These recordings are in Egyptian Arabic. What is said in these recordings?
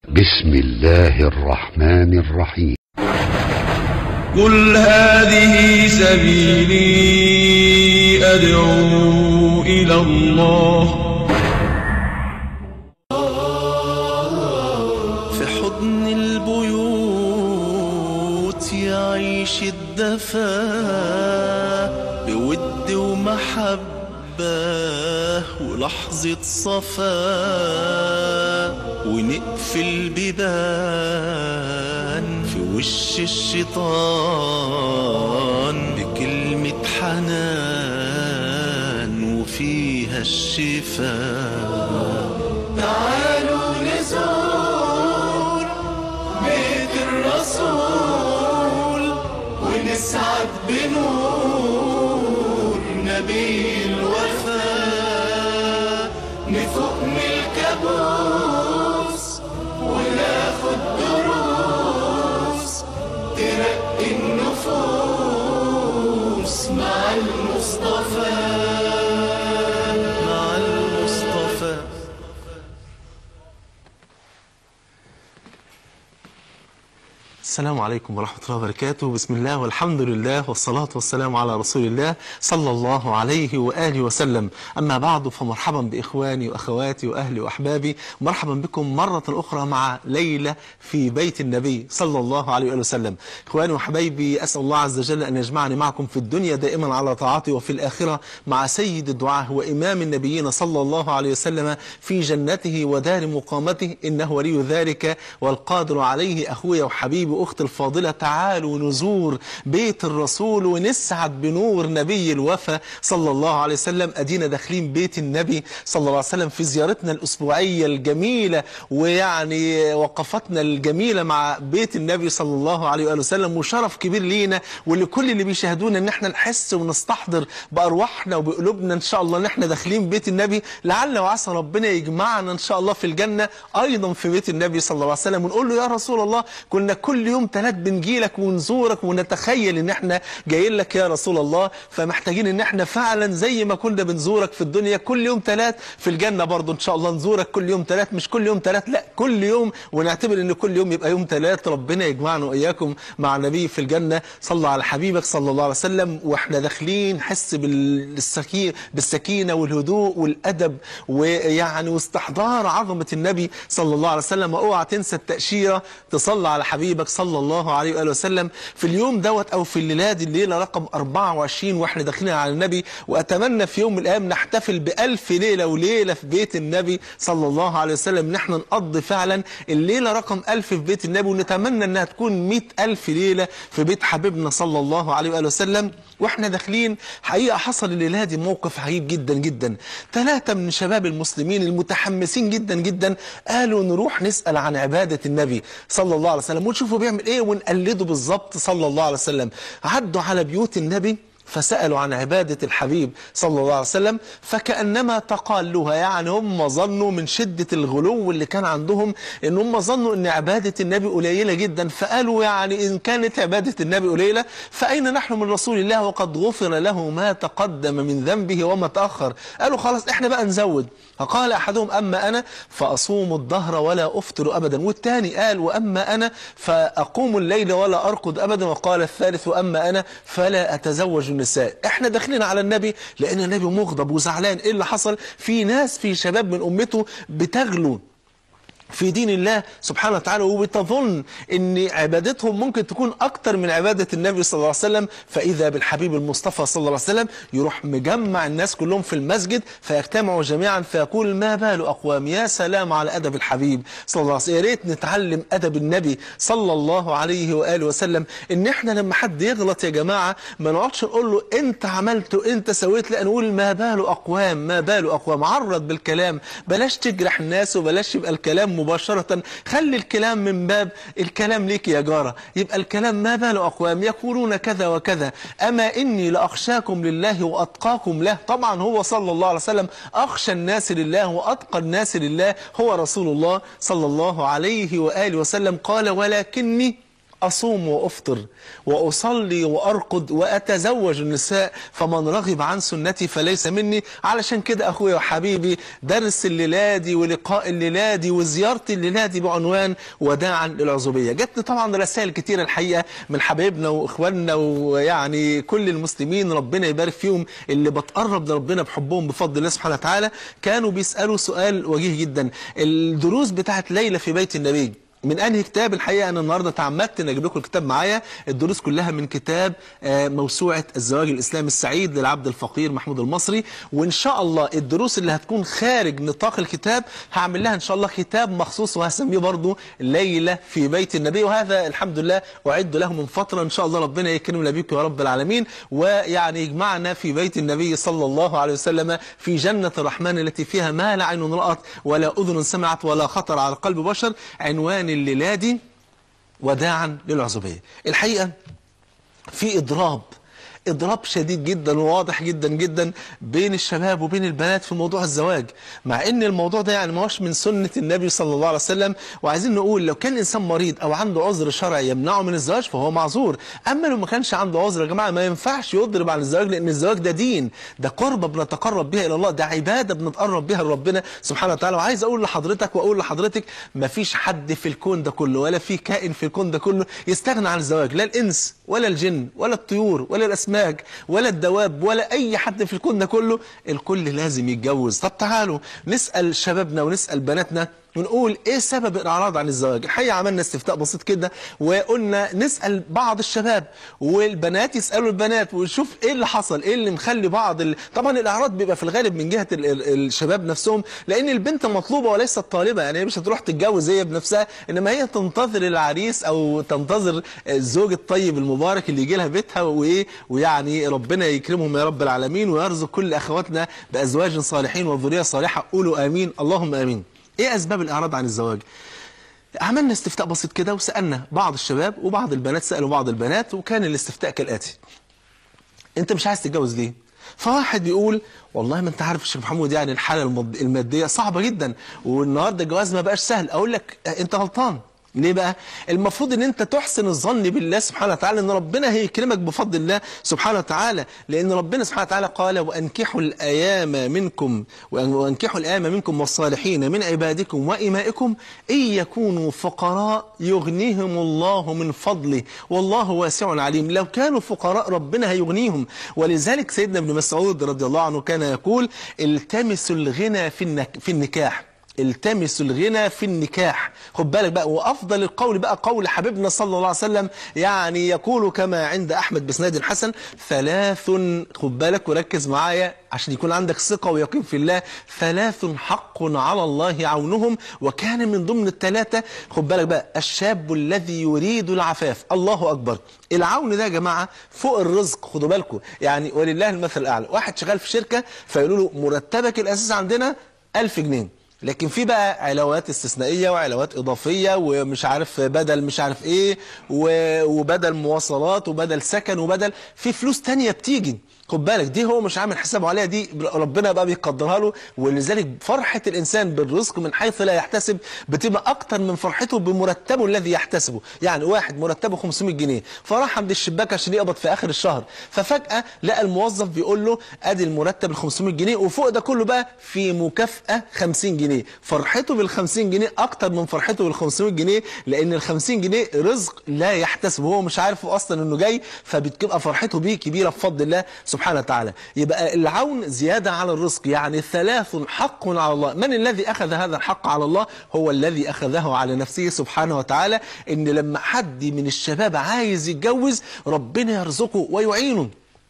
بسم الله الرحمن الرحيم قل هذه سبيلي أدعو إلى الله في حضن البيوت يعيش الدفا بود ومحبة ولحظة صفا ونقفل بيبان في وش الشيطان بكلمة حنان وفيها الشفاء تعالوا نزور بيت الرسول ونسعد بنور نبي الوفاء نفوق من الكابوس وناخد دروس ترقي النفوس مع المصطفى مع المصطفى السلام عليكم ورحمة الله وبركاته بسم الله والحمد لله والصلاة والسلام على رسول الله صلى الله عليه وآله وسلم أما بعد فمرحبا بإخواني وأخواتي وأهلي وأحبابي مرحبا بكم مرة أخرى مع ليلة في بيت النبي صلى الله عليه وآله وسلم إخواني وحبايبي أسأل الله عز وجل أن يجمعني معكم في الدنيا دائما على طاعته وفي الآخرة مع سيد الدعاء وإمام النبيين صلى الله عليه وسلم في جنته ودار مقامته إنه ولي ذلك والقادر عليه أخويا وحبيبي أخت الفاضلة تعالوا نزور بيت الرسول ونسعد بنور نبي الوفا صلى الله عليه وسلم أدينا داخلين بيت النبي صلى الله عليه وسلم في زيارتنا الأسبوعية الجميلة ويعني وقفتنا الجميلة مع بيت النبي صلى الله عليه وآله وسلم وشرف كبير لينا ولكل اللي بيشاهدونا ان احنا نحس ونستحضر بأرواحنا وبقلوبنا ان شاء الله ان احنا داخلين بيت النبي لعل وعسى ربنا يجمعنا ان شاء الله في الجنة ايضا في بيت النبي صلى الله عليه وسلم ونقول له يا رسول الله كنا كل يوم ثلاث بنجيلك ونزورك ونتخيل ان احنا جايين لك يا رسول الله فمحتاجين ان احنا فعلا زي ما كنا بنزورك في الدنيا كل يوم ثلاث في الجنة برضو ان شاء الله نزورك كل يوم ثلاث مش كل يوم ثلاث لا كل يوم ونعتبر ان كل يوم يبقى يوم ثلاث ربنا يجمعنا واياكم مع النبي في الجنة صلى على حبيبك صلى الله عليه وسلم واحنا داخلين حس بالسكينة بالسكينة والهدوء والادب ويعني واستحضار عظمة النبي صلى الله عليه وسلم واوعى تنسى التأشيرة تصلى على حبيبك صلى الله عليه وآله وسلم في اليوم دوت او في الليلة دي الليلة رقم 24 واحنا داخلين على النبي واتمنى في يوم من الايام نحتفل بألف ليلة وليلة في بيت النبي صلى الله عليه وسلم ان احنا نقضي فعلا الليلة رقم ألف في بيت النبي ونتمنى انها تكون مئة ألف ليلة في بيت حبيبنا صلى الله عليه وآله وسلم واحنا داخلين حقيقة حصل الليلة دي موقف عجيب جدا جدا ثلاثة من شباب المسلمين المتحمسين جدا جدا قالوا نروح نسأل عن عبادة النبي صلى الله عليه وسلم ونشوفه بيعمل ايه ونقلده بالظبط صلى الله عليه وسلم عدوا على بيوت النبي فسألوا عن عبادة الحبيب صلى الله عليه وسلم فكأنما تقالوها يعني هم ظنوا من شدة الغلو اللي كان عندهم ان هم ظنوا ان عبادة النبي قليلة جدا فقالوا يعني ان كانت عبادة النبي قليلة فأين نحن من رسول الله وقد غفر له ما تقدم من ذنبه وما تأخر قالوا خلاص احنا بقى نزود فقال أحدهم أما أنا فأصوم الظهر ولا أفطر أبدا والثاني قال وأما أنا فأقوم الليل ولا أرقد أبدا وقال الثالث وأما أنا فلا أتزوج النساء احنا داخلين على النبي لأن النبي مغضب وزعلان إيه اللي حصل في ناس في شباب من أمته بتغلو في دين الله سبحانه وتعالى وبتظن ان عبادتهم ممكن تكون اكتر من عبادة النبي صلى الله عليه وسلم فاذا بالحبيب المصطفى صلى الله عليه وسلم يروح مجمع الناس كلهم في المسجد فيجتمعوا جميعا فيقول ما بال اقوام يا سلام على ادب الحبيب صلى الله عليه وسلم يا ريت نتعلم ادب النبي صلى الله عليه واله وسلم ان احنا لما حد يغلط يا جماعه ما نقعدش نقول له انت عملت وانت سويت لا نقول ما بال اقوام ما بال اقوام عرض بالكلام بلاش تجرح الناس وبلاش يبقى الكلام مباشرة خلي الكلام من باب الكلام ليك يا جارة يبقى الكلام ما بال أقوام يقولون كذا وكذا أما إني لأخشاكم لله وأتقاكم له طبعا هو صلى الله عليه وسلم أخشى الناس لله وأتقى الناس لله هو رسول الله صلى الله عليه وآله وسلم قال ولكني أصوم وأفطر وأصلي وأرقد وأتزوج النساء فمن رغب عن سنتي فليس مني علشان كده أخويا وحبيبي درس الليلادي ولقاء الليلادي وزيارتي الليلادي بعنوان وداعا للعزوبية جاتني طبعا رسائل كتيرة الحقيقة من حبايبنا وإخواننا ويعني كل المسلمين ربنا يبارك فيهم اللي بتقرب لربنا بحبهم بفضل الله سبحانه وتعالى كانوا بيسألوا سؤال وجيه جدا الدروس بتاعت ليلى في بيت النبي من انهي كتاب الحقيقه انا النهارده تعمدت ان اجيب لكم الكتاب معايا الدروس كلها من كتاب آه، موسوعه الزواج الاسلامي السعيد للعبد الفقير محمود المصري وان شاء الله الدروس اللي هتكون خارج نطاق الكتاب هعمل لها ان شاء الله كتاب مخصوص وهسميه برضو ليله في بيت النبي وهذا الحمد لله اعد له من فتره ان شاء الله ربنا يكرمنا بيكم يا رب العالمين ويعني يجمعنا في بيت النبي صلى الله عليه وسلم في جنه الرحمن التي فيها ما لا عين رأت ولا اذن سمعت ولا خطر على قلب بشر عنوان الليلة دي وداعا للعزوبية الحقيقة في إضراب إضراب شديد جدا وواضح جدا جدا بين الشباب وبين البنات في موضوع الزواج مع ان الموضوع ده يعني ما هوش من سنة النبي صلى الله عليه وسلم وعايزين نقول لو كان الإنسان مريض أو عنده عذر شرعي يمنعه من الزواج فهو معذور أما لو ما كانش عنده عذر يا جماعة ما ينفعش يضرب عن الزواج لأن الزواج ده دين ده قربة بنتقرب بها إلى الله ده عبادة بنتقرب بها لربنا سبحانه وتعالى وعايز أقول لحضرتك وأقول لحضرتك ما فيش حد في الكون ده كله ولا في كائن في الكون ده كله يستغنى عن الزواج لا الإنس ولا الجن ولا الطيور ولا الأسماك ولا الدواب ولا أي حد في الكون ده كله الكل لازم يتجوز طب تعالوا نسأل شبابنا ونسأل بناتنا ونقول ايه سبب الاعراض عن الزواج الحقيقه عملنا استفتاء بسيط كده وقلنا نسال بعض الشباب والبنات يسالوا البنات ونشوف ايه اللي حصل ايه اللي مخلي بعض ال... طبعا الاعراض بيبقى في الغالب من جهه ال... ال... الشباب نفسهم لان البنت مطلوبه وليست طالبه يعني هي مش هتروح تتجوز هي بنفسها انما هي تنتظر العريس او تنتظر الزوج الطيب المبارك اللي يجي لها بيتها وايه ويعني ربنا يكرمهم يا رب العالمين ويرزق كل اخواتنا بازواج صالحين وذريه صالحه قولوا امين اللهم امين ايه اسباب الاعراض عن الزواج عملنا استفتاء بسيط كده وسالنا بعض الشباب وبعض البنات سالوا بعض البنات وكان الاستفتاء كالاتي انت مش عايز تتجوز ليه فواحد بيقول والله ما انت عارف يا شيخ محمود يعني الحاله المد- الماديه صعبه جدا والنهارده الجواز ما بقاش سهل اقول لك اه، انت غلطان ليه بقى المفروض ان انت تحسن الظن بالله سبحانه وتعالى ان ربنا هيكرمك بفضل الله سبحانه وتعالى لان ربنا سبحانه وتعالى قال وانكحوا الايام منكم وانكحوا الايام منكم والصالحين من عبادكم وامائكم ان يكونوا فقراء يغنيهم الله من فضله والله واسع عليم لو كانوا فقراء ربنا هيغنيهم ولذلك سيدنا ابن مسعود رضي الله عنه كان يقول التمسوا الغنى في النك في النكاح التمسوا الغنى في النكاح خد بالك بقى وافضل القول بقى قول حبيبنا صلى الله عليه وسلم يعني يقول كما عند احمد بسناد حسن ثلاث خد بالك وركز معايا عشان يكون عندك ثقه ويقين في الله ثلاث حق على الله عونهم وكان من ضمن الثلاثه خد بالك بقى الشاب الذي يريد العفاف الله اكبر العون ده يا جماعه فوق الرزق خدوا بالكم يعني ولله المثل الاعلى واحد شغال في شركه فيقولوا له مرتبك الاساسي عندنا 1000 جنيه لكن في بقى علاوات استثنائيه وعلاوات اضافيه ومش عارف بدل مش عارف ايه و- وبدل مواصلات وبدل سكن وبدل في فلوس تانية بتيجي خد بالك دي هو مش عامل حسابه عليها دي ربنا بقى بيقدرها له ولذلك فرحه الانسان بالرزق من حيث لا يحتسب بتبقى اكتر من فرحته بمرتبه الذي يحتسبه يعني واحد مرتبه 500 جنيه فراح عند الشباك عشان يقبض في اخر الشهر ففجاه لقى الموظف بيقول له ادي المرتب ال 500 جنيه وفوق ده كله بقى في مكافاه 50 جنيه فرحته بال 50 جنيه اكتر من فرحته بال 500 جنيه لان ال 50 جنيه رزق لا يحتسب هو مش عارف اصلا انه جاي فبتبقى فرحته بيه كبيره بفضل الله سبحانه وتعالى يبقى العون زياده على الرزق يعني ثلاث حق على الله من الذي اخذ هذا الحق على الله هو الذي اخذه على نفسه سبحانه وتعالى ان لما حد من الشباب عايز يتجوز ربنا يرزقه ويعينه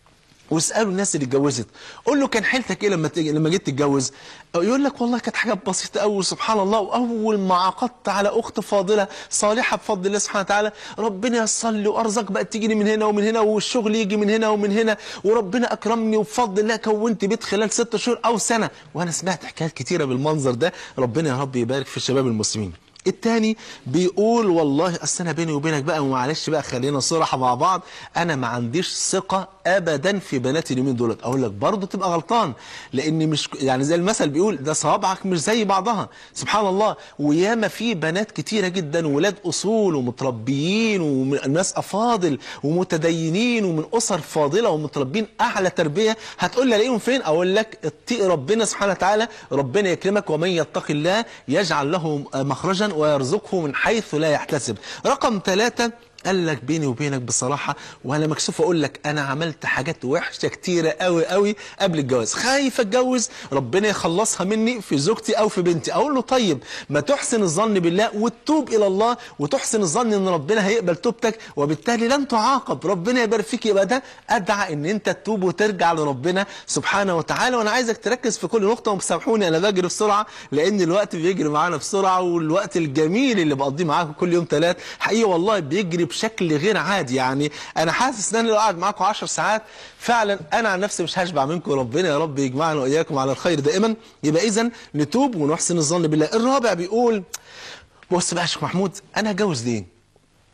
واسالوا الناس اللي اتجوزت قول له كان حيلتك ايه لما تيجي لما جيت تتجوز يقول لك والله كانت حاجه بسيطه قوي سبحان الله واول ما عقدت على اخت فاضله صالحه بفضل الله سبحانه وتعالى ربنا ييسر لي وارزاق بقى تيجي لي من هنا ومن هنا والشغل يجي من هنا ومن هنا وربنا اكرمني وبفضل الله كونت بيت خلال ست شهور او سنه وانا سمعت حكايات كتيره بالمنظر ده ربنا يا رب يبارك في الشباب المسلمين التاني بيقول والله اصل انا بيني وبينك بقى ومعلش بقى خلينا صراحه مع بعض انا ما عنديش ثقه ابدا في بنات اليومين دولت اقول لك برضه تبقى غلطان لان مش يعني زي المثل بيقول ده صوابعك مش زي بعضها سبحان الله وياما في بنات كتيره جدا ولاد اصول ومتربيين وناس افاضل ومتدينين ومن اسر فاضله ومتربين اعلى تربيه هتقول لي الاقيهم فين اقول لك اتقي ربنا سبحانه وتعالى ربنا يكرمك ومن يتق الله يجعل له مخرجا ويرزقه من حيث لا يحتسب رقم ثلاثة قال لك بيني وبينك بصراحة وانا مكسوف اقول لك انا عملت حاجات وحشة كتيرة قوي قوي قبل الجواز خايف اتجوز ربنا يخلصها مني في زوجتي او في بنتي اقول له طيب ما تحسن الظن بالله وتتوب الى الله وتحسن الظن ان ربنا هيقبل توبتك وبالتالي لن تعاقب ربنا يبارك فيك يبقى ده ادعى ان انت تتوب وترجع لربنا سبحانه وتعالى وانا عايزك تركز في كل نقطة ومسامحوني انا بجري بسرعة لان الوقت بيجري معانا بسرعة والوقت الجميل اللي بقضيه معاكم كل يوم ثلاث حقيقي والله بيجري بشكل غير عادي يعني انا حاسس ان انا لو قاعد معاكم 10 ساعات فعلا انا عن نفسي مش هشبع منكم ربنا يا رب يجمعنا واياكم على الخير دائما يبقى اذا نتوب ونحسن الظن بالله الرابع بيقول بص بقى يا شيخ محمود انا هتجوز ليه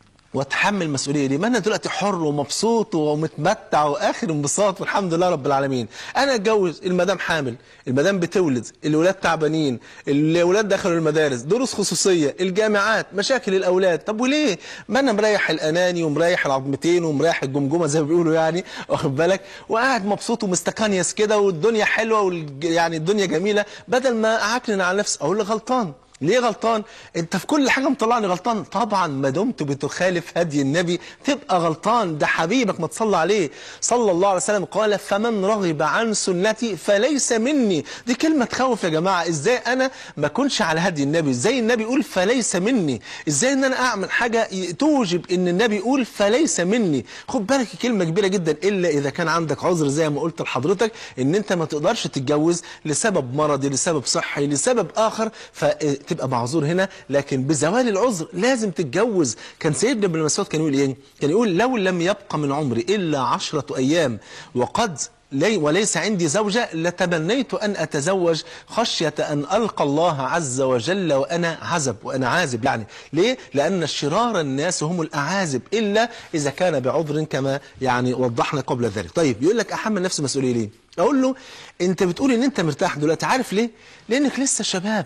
واتحمل المسؤوليه دي ما انا دلوقتي حر ومبسوط ومتمتع واخر انبساط والحمد لله رب العالمين انا اتجوز المدام حامل المدام بتولد الاولاد تعبانين الاولاد دخلوا المدارس دروس خصوصيه الجامعات مشاكل الاولاد طب وليه ما انا مريح الاناني ومريح العظمتين ومريح الجمجمه زي ما بيقولوا يعني واخد بالك وقاعد مبسوط ومستكانيس كده والدنيا حلوه والج... يعني الدنيا جميله بدل ما اعكنن على نفسي اقول لك غلطان ليه غلطان انت في كل حاجة مطلعني غلطان طبعا ما دمت بتخالف هدي النبي تبقى غلطان ده حبيبك ما تصلى عليه صلى الله عليه وسلم قال فمن رغب عن سنتي فليس مني دي كلمة تخوف يا جماعة ازاي انا ما اكونش على هدي النبي ازاي النبي يقول فليس مني ازاي ان انا اعمل حاجة توجب ان النبي يقول فليس مني خد بالك كلمة كبيرة جدا الا اذا كان عندك عذر زي ما قلت لحضرتك ان انت ما تقدرش تتجوز لسبب مرضي لسبب صحي لسبب اخر ف تبقى معذور هنا لكن بزوال العذر لازم تتجوز كان سيدنا ابن مسعود كان يقول ايه كان يقول لو لم يبقى من عمري الا عشرة ايام وقد لي وليس عندي زوجة لتمنيت أن أتزوج خشية أن ألقى الله عز وجل وأنا عزب وأنا عازب يعني ليه؟ لأن شرار الناس هم الأعازب إلا إذا كان بعذر كما يعني وضحنا قبل ذلك طيب يقول لك أحمل نفسي مسؤولية ليه؟ أقول له أنت بتقول إن أنت مرتاح دلوقتي عارف ليه؟ لأنك لسه شباب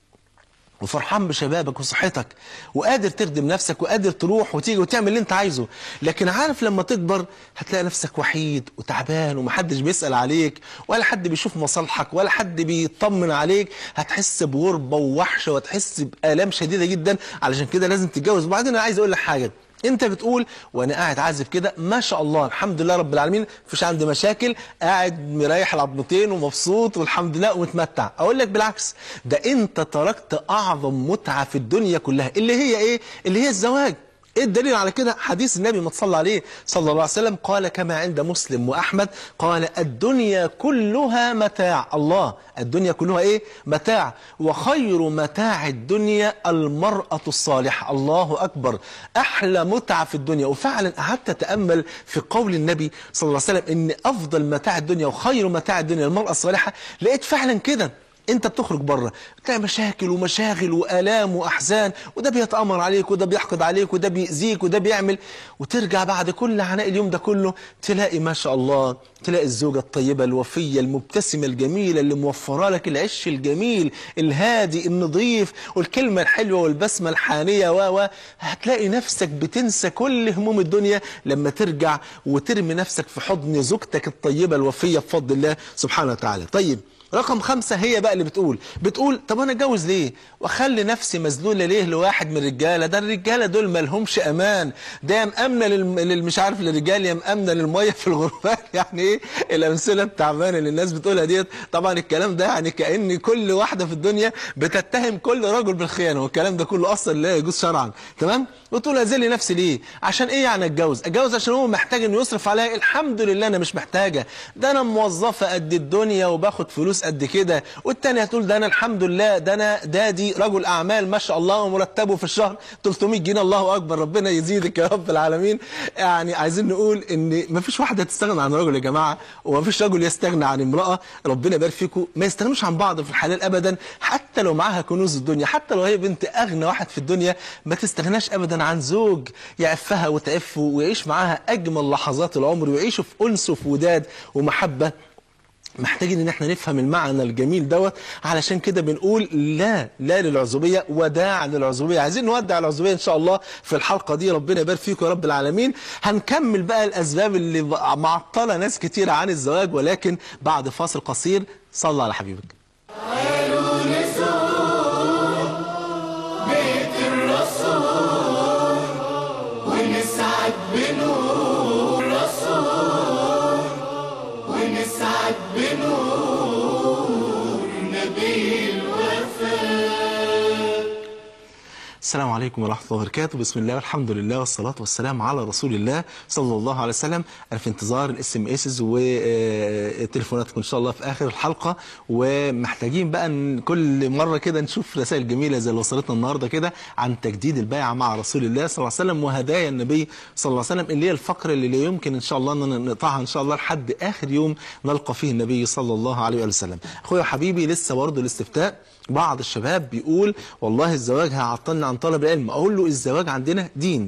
وفرحان بشبابك وصحتك وقادر تخدم نفسك وقادر تروح وتيجي وتعمل اللي انت عايزه لكن عارف لما تكبر هتلاقي نفسك وحيد وتعبان ومحدش بيسأل عليك ولا حد بيشوف مصالحك ولا حد بيطمن عليك هتحس بغربة ووحشة وهتحس بآلام شديدة جدا علشان كده لازم تتجوز وبعدين انا عايز اقول لك حاجة انت بتقول وانا قاعد عازف كده ما شاء الله الحمد لله رب العالمين مفيش عندي مشاكل قاعد مريح العظمتين ومبسوط والحمد لله ومتمتع اقول لك بالعكس ده انت تركت اعظم متعه في الدنيا كلها اللي هي ايه اللي هي الزواج ايه الدليل على كده حديث النبي ما تصلى عليه صلى الله عليه وسلم قال كما عند مسلم واحمد قال الدنيا كلها متاع الله الدنيا كلها ايه متاع وخير متاع الدنيا المرأة الصالحة الله اكبر احلى متعة في الدنيا وفعلا قعدت اتامل في قول النبي صلى الله عليه وسلم ان افضل متاع الدنيا وخير متاع الدنيا المرأة الصالحة لقيت فعلا كده انت بتخرج بره تلاقي مشاكل ومشاغل والام واحزان وده بيتامر عليك وده بيحقد عليك وده بيأذيك وده بيعمل وترجع بعد كل عناء اليوم ده كله تلاقي ما شاء الله تلاقي الزوجه الطيبه الوفيه المبتسمه الجميله اللي موفره لك العش الجميل الهادي النظيف والكلمه الحلوه والبسمه الحانيه و و هتلاقي نفسك بتنسى كل هموم الدنيا لما ترجع وترمي نفسك في حضن زوجتك الطيبه الوفيه بفضل الله سبحانه وتعالى طيب رقم خمسة هي بقى اللي بتقول بتقول طب انا اتجوز ليه واخلي نفسي مذلولة ليه لواحد من الرجالة ده الرجالة دول ما لهمش امان ده يا مأمنة للم... لل- مش عارف للرجال يا مأمنة للمية في الغرفات يعني ايه الامثلة التعبانة اللي الناس بتقولها ديت طبعا الكلام ده يعني كأن كل واحدة في الدنيا بتتهم كل رجل بالخيانة والكلام ده كله اصلا لا يجوز شرعا تمام وتقول اذل نفسي ليه عشان ايه يعني اتجوز اتجوز عشان هو محتاج انه يصرف عليا الحمد لله انا مش محتاجة ده انا موظفة قد الدنيا وباخد فلوس قد كده والتانية هتقول ده انا الحمد لله ده انا دادي رجل اعمال ما شاء الله ومرتبه في الشهر 300 جنيه الله اكبر ربنا يزيدك يا رب العالمين يعني عايزين نقول ان ما فيش واحده تستغنى عن رجل يا جماعه وما فيش رجل يستغنى عن امراه ربنا يبارك فيكم ما يستغنوش عن بعض في الحلال ابدا حتى لو معاها كنوز الدنيا حتى لو هي بنت اغنى واحد في الدنيا ما تستغناش ابدا عن زوج يعفها وتعفه ويعيش معاها اجمل لحظات العمر ويعيشوا في انس وفي وداد ومحبه محتاجين ان احنا نفهم المعنى الجميل دوت علشان كده بنقول لا لا للعزوبيه وداع للعزوبيه عايزين نودع العزوبيه ان شاء الله في الحلقه دي ربنا يبارك فيكم يا رب العالمين هنكمل بقى الاسباب اللي معطله ناس كتير عن الزواج ولكن بعد فاصل قصير صلى على حبيبك ونسعد بنور الرسول ونسعد بنور نبي الوفاء السلام عليكم ورحمة الله وبركاته بسم الله والحمد لله والصلاة والسلام على رسول الله صلى الله عليه وسلم أنا في انتظار الاس ام اسز وتليفوناتكم إن شاء الله في آخر الحلقة ومحتاجين بقى إن كل مرة كده نشوف رسائل جميلة زي اللي وصلتنا النهاردة كده عن تجديد البيعة مع رسول الله صلى الله عليه وسلم وهدايا النبي صلى الله عليه وسلم اللي هي الفقرة اللي لا يمكن إن شاء الله أن نقطعها إن شاء الله لحد آخر يوم نلقى فيه النبي صلى الله عليه وآله وسلم أخويا وحبيبي لسه برضه الاستفتاء بعض الشباب بيقول والله الزواج هيعطلنا عن طلب العلم اقول له الزواج عندنا دين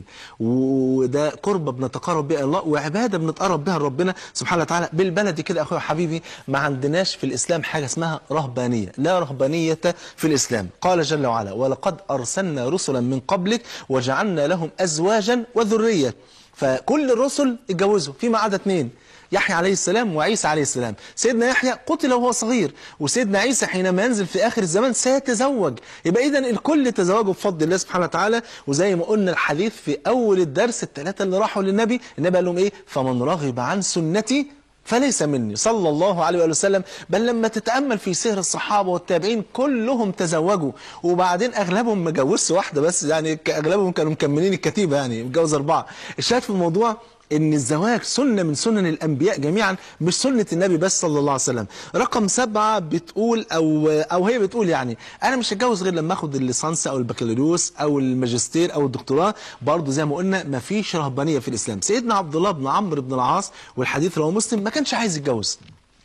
وده قربة بنتقرب بها الله وعبادة بنتقرب بها لربنا سبحانه وتعالى بالبلدي كده اخويا حبيبي ما عندناش في الاسلام حاجة اسمها رهبانية لا رهبانية في الاسلام قال جل وعلا ولقد ارسلنا رسلا من قبلك وجعلنا لهم ازواجا وذرية فكل الرسل اتجوزوا فيما عدا اثنين يحيى عليه السلام وعيسى عليه السلام سيدنا يحيى قتل وهو صغير وسيدنا عيسى حينما ينزل في آخر الزمان سيتزوج يبقى إذا الكل تزوجوا بفضل الله سبحانه وتعالى وزي ما قلنا الحديث في أول الدرس الثلاثة اللي راحوا للنبي النبي قال لهم إيه فمن رغب عن سنتي فليس مني صلى الله عليه وآله وسلم بل لما تتأمل في سير الصحابة والتابعين كلهم تزوجوا وبعدين أغلبهم ما جوزش واحدة بس يعني أغلبهم كانوا مكملين الكتيبة يعني متجوز أربعة الشاهد في الموضوع ان الزواج سنة من سنن الانبياء جميعا مش سنة النبي بس صلى الله عليه وسلم رقم سبعة بتقول او او هي بتقول يعني انا مش هتجوز غير لما اخد الليسانس او البكالوريوس او الماجستير او الدكتوراه برضه زي ما قلنا ما فيش رهبانية في الاسلام سيدنا عبد الله بن عمرو بن العاص والحديث رواه مسلم ما كانش عايز يتجوز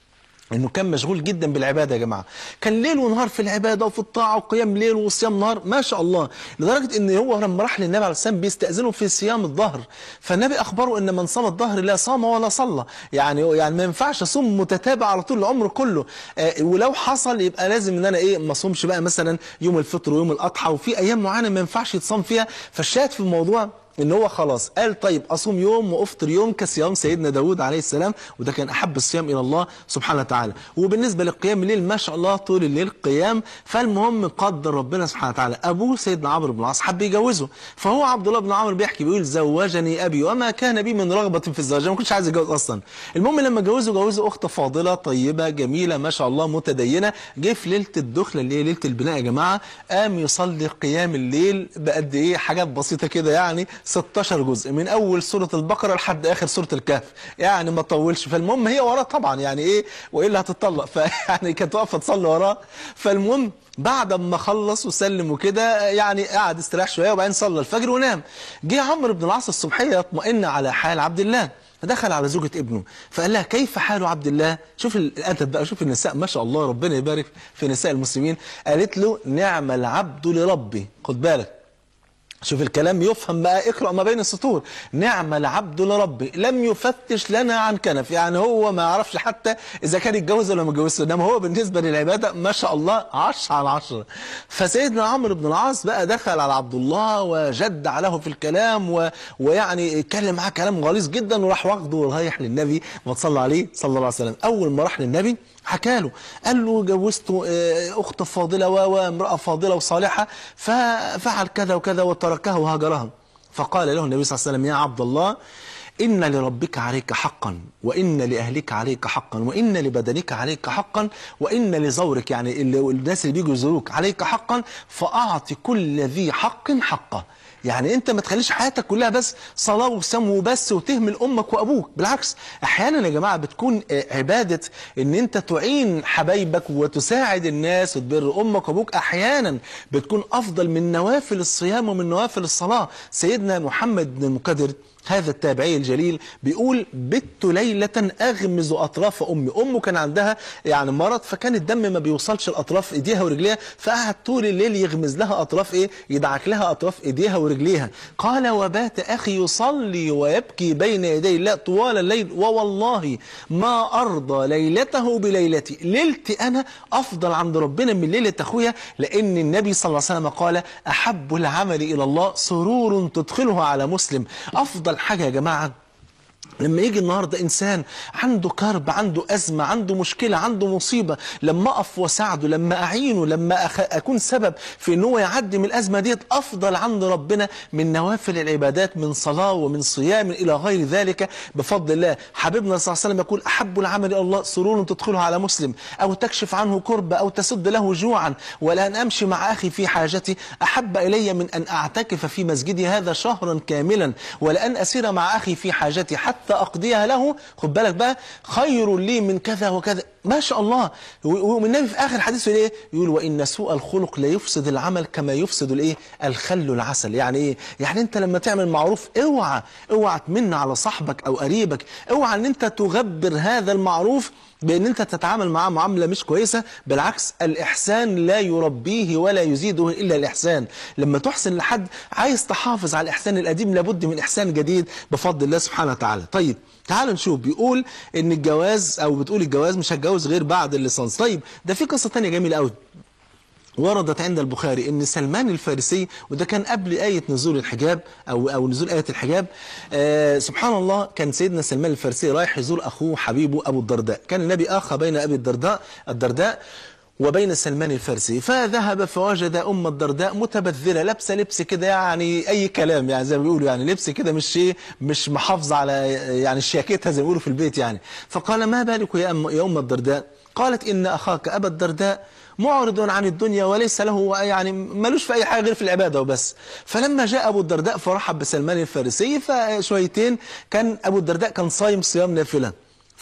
انه كان مشغول جدا بالعباده يا جماعه كان ليل ونهار في العباده وفي الطاعه وقيام ليل وصيام نهار ما شاء الله لدرجه ان هو لما راح للنبي عليه السلام بيستاذنه في صيام الظهر فالنبي اخبره ان من صام الظهر لا صام ولا صلى يعني يعني ما ينفعش اصوم متتابع على طول العمر كله آه ولو حصل يبقى لازم ان انا ايه ما اصومش بقى مثلا يوم الفطر ويوم الاضحى وفي ايام معينه ما ينفعش يتصام فيها فالشاهد في الموضوع ان هو خلاص قال طيب اصوم يوم وافطر يوم كصيام سيدنا داود عليه السلام وده كان احب الصيام الى الله سبحانه وتعالى وبالنسبه للقيام الليل ما شاء الله طول الليل قيام فالمهم قدر ربنا سبحانه وتعالى ابوه سيدنا عمرو بن العاص حب يجوزه فهو عبد الله بن عمرو بيحكي بيقول زوجني ابي وما كان بي من رغبه في الزواج ما كنتش عايز اتجوز اصلا المهم لما جوزه جوزه اخت فاضله طيبه جميله ما شاء الله متدينه جه في ليله الدخله اللي هي ليله البناء يا جماعه قام يصلي قيام الليل بقد ايه حاجات بسيطه كده يعني 16 جزء من اول سوره البقره لحد اخر سوره الكهف يعني ما طولش فالمهم هي وراه طبعا يعني ايه والا هتطلق فيعني كانت واقفه تصلي وراه فالمهم بعد ما خلص وسلم وكده يعني قعد استراح شويه وبعدين صلى الفجر ونام جه عمرو بن العاص الصبحيه يطمئن على حال عبد الله فدخل على زوجة ابنه فقال لها كيف حال عبد الله شوف الأدب بقى شوف النساء ما شاء الله ربنا يبارك في نساء المسلمين قالت له نعم العبد لربي خد بالك شوف الكلام يفهم بقى اقرأ ما بين السطور نعم العبد لربي لم يفتش لنا عن كنف يعني هو ما يعرفش حتى إذا كان يتجوز ولا ما يتجوزش إنما هو بالنسبة للعبادة ما شاء الله 10 على 10 فسيدنا عمرو بن العاص بقى دخل على عبد الله وجدع له في الكلام و... ويعني اتكلم معاه كلام غليظ جدا وراح واخده ورايح للنبي ما تصلى عليه صلى الله عليه وسلم أول ما راح للنبي حكى له قال له جوزت أخت فاضلة وامرأة فاضلة وصالحة ففعل كذا وكذا وتركها وهاجرها فقال له النبي صلى الله عليه وسلم يا عبد الله إن لربك عليك حقا وإن لأهلك عليك حقا وإن لبدنك عليك حقا وإن لزورك يعني اللي الناس اللي بيجوا يزوروك عليك حقا فأعطي كل ذي حق حقه يعني انت ما تخليش حياتك كلها بس صلاه وصيام وبس وتهمل امك وابوك بالعكس احيانا يا جماعه بتكون آه، عباده ان انت تعين حبايبك وتساعد الناس وتبر امك وابوك احيانا بتكون افضل من نوافل الصيام ومن نوافل الصلاه سيدنا محمد بن المقدر هذا التابعي الجليل بيقول بت ليلة أغمز أطراف أمي أمه كان عندها يعني مرض فكان الدم ما بيوصلش لأطراف إيديها ورجليها فقعد طول الليل يغمز لها أطراف إيه يدعك لها أطراف إيديها ورجليها قال وبات أخي يصلي ويبكي بين يدي الله طوال الليل ووالله ما أرضى ليلته بليلتي ليلتي أنا أفضل عند ربنا من ليلة أخويا لأن النبي صلى الله عليه وسلم قال أحب العمل إلى الله سرور تدخله على مسلم أفضل حاجة يا جماعة لما يجي النهارده انسان عنده كرب عنده ازمه عنده مشكله عنده مصيبه لما اقف واساعده لما اعينه لما أخ... اكون سبب في ان هو يعدي من الازمه ديت افضل عند ربنا من نوافل العبادات من صلاه ومن صيام الى غير ذلك بفضل الله حبيبنا صلى الله عليه وسلم يقول احب العمل الى الله سرور تدخله على مسلم او تكشف عنه كربه او تسد له جوعا ولا ان امشي مع اخي في حاجتي احب الي من ان اعتكف في مسجدي هذا شهرا كاملا ولان اسير مع اخي في حاجتي حتى اقضيها له خد بالك بقى خير لي من كذا وكذا ما شاء الله والنبي في اخر حديثه يقول ايه يقول وان سوء الخلق لا يفسد العمل كما يفسد الايه الخل العسل يعني ايه يعني انت لما تعمل معروف اوعى اوعى تمن على صاحبك او قريبك اوعى ان انت تغبر هذا المعروف بان انت تتعامل معاه معامله مش كويسه بالعكس الاحسان لا يربيه ولا يزيده الا الاحسان لما تحسن لحد عايز تحافظ على الاحسان القديم لابد من احسان جديد بفضل الله سبحانه وتعالى طيب تعال نشوف بيقول ان الجواز او بتقول الجواز مش هتجوز غير بعد الليسانس طيب ده في قصه ثانيه جميله قوي وردت عند البخاري ان سلمان الفارسي وده كان قبل آية نزول الحجاب او او نزول آية الحجاب آه سبحان الله كان سيدنا سلمان الفارسي رايح يزور اخوه حبيبه ابو الدرداء كان النبي اخى بين ابي الدرداء الدرداء وبين سلمان الفارسي فذهب فوجد ام الدرداء متبذله لابسه لبس كده يعني اي كلام يعني زي ما بيقولوا يعني لبس كده مش شيء مش محافظه على يعني شياكتها زي ما بيقولوا في البيت يعني فقال ما بالك يا ام يا ام الدرداء قالت ان اخاك ابا الدرداء معرض عن الدنيا وليس له يعني ملوش في اي حاجه غير في العباده وبس فلما جاء ابو الدرداء فرحب بسلمان الفارسي فشويتين كان ابو الدرداء كان صايم صيام نافله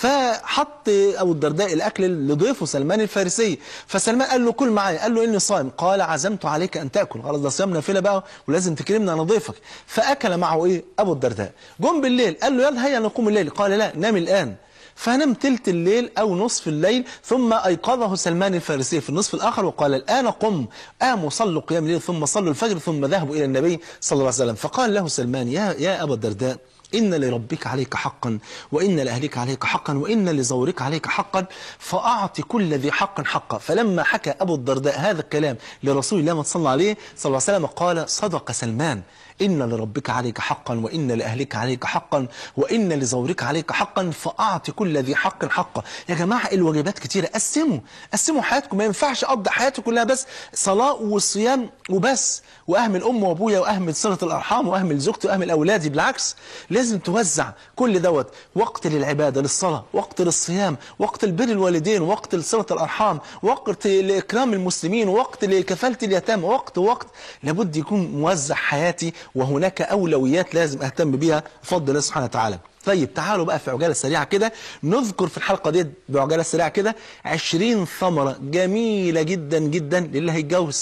فحط ابو الدرداء الاكل لضيفه سلمان الفارسي فسلمان قال له كل معايا قال له اني صائم قال عزمت عليك ان تاكل خلاص ده صيام نافله بقى ولازم تكرمني انا ضيفك فاكل معه ايه ابو الدرداء جم بالليل قال له يلا هيا نقوم الليل قال لا نام الان فنام تلت الليل أو نصف الليل ثم أيقظه سلمان الفارسي في النصف الآخر وقال الآن قم قاموا صلوا قيام الليل ثم صلوا الفجر ثم ذهبوا إلى النبي صلى الله عليه وسلم فقال له سلمان يا, يا أبا الدرداء إن لربك عليك حقا وإن لأهلك عليك حقا وإن لزورك عليك حقا فأعط كل ذي حق حقا فلما حكى أبو الدرداء هذا الكلام لرسول الله ما صلى عليه صلى الله عليه وسلم قال صدق سلمان إن لربك عليك حقا وإن لأهلك عليك حقا وإن لزورك عليك حقا فأعط كل ذي حق حقا يا جماعة الواجبات كتيرة قسموا قسموا حياتكم ما ينفعش أقضي حياتي كلها بس صلاة وصيام وبس وأهمل أم وأبويا وأهمل صلة الأرحام وأهمل زوجتي وأهمل أولادي بالعكس لازم توزع كل دوت وقت للعبادة للصلاة وقت للصيام وقت البر الوالدين وقت لصلة الأرحام وقت لإكرام المسلمين وقت لكفالة اليتامى وقت وقت لابد يكون موزع حياتي وهناك أولويات لازم أهتم بيها بفضل الله سبحانه وتعالى طيب تعالوا بقى في عجالة سريعة كده نذكر في الحلقة دي بعجالة سريعة كده 20 ثمرة جميلة جدا جدا للي هيتجوز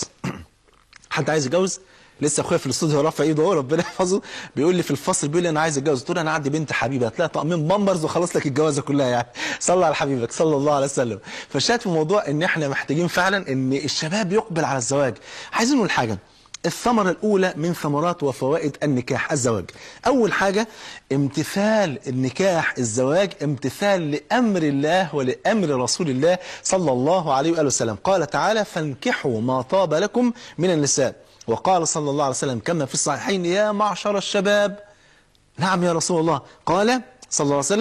حد عايز يتجوز لسه اخويا في الاستوديو رافع ايده اهو ربنا يحفظه بيقول لي في الفصل بيقول لي انا عايز اتجوز قلت له انا عندي بنت حبيبه هتلاقي طقمين بامبرز وخلص لك الجوازه كلها يعني صلى على حبيبك صلى الله عليه وسلم فالشاهد في الموضوع ان احنا محتاجين فعلا ان الشباب يقبل على الزواج عايزين نقول حاجه الثمرة الأولى من ثمرات وفوائد النكاح الزواج أول حاجة امتثال النكاح الزواج امتثال لأمر الله ولأمر رسول الله صلى الله عليه وآله وسلم قال تعالى فانكحوا ما طاب لكم من النساء وقال صلى الله عليه وسلم كما في الصحيحين يا معشر الشباب نعم يا رسول الله قال صلى الله عليه وسلم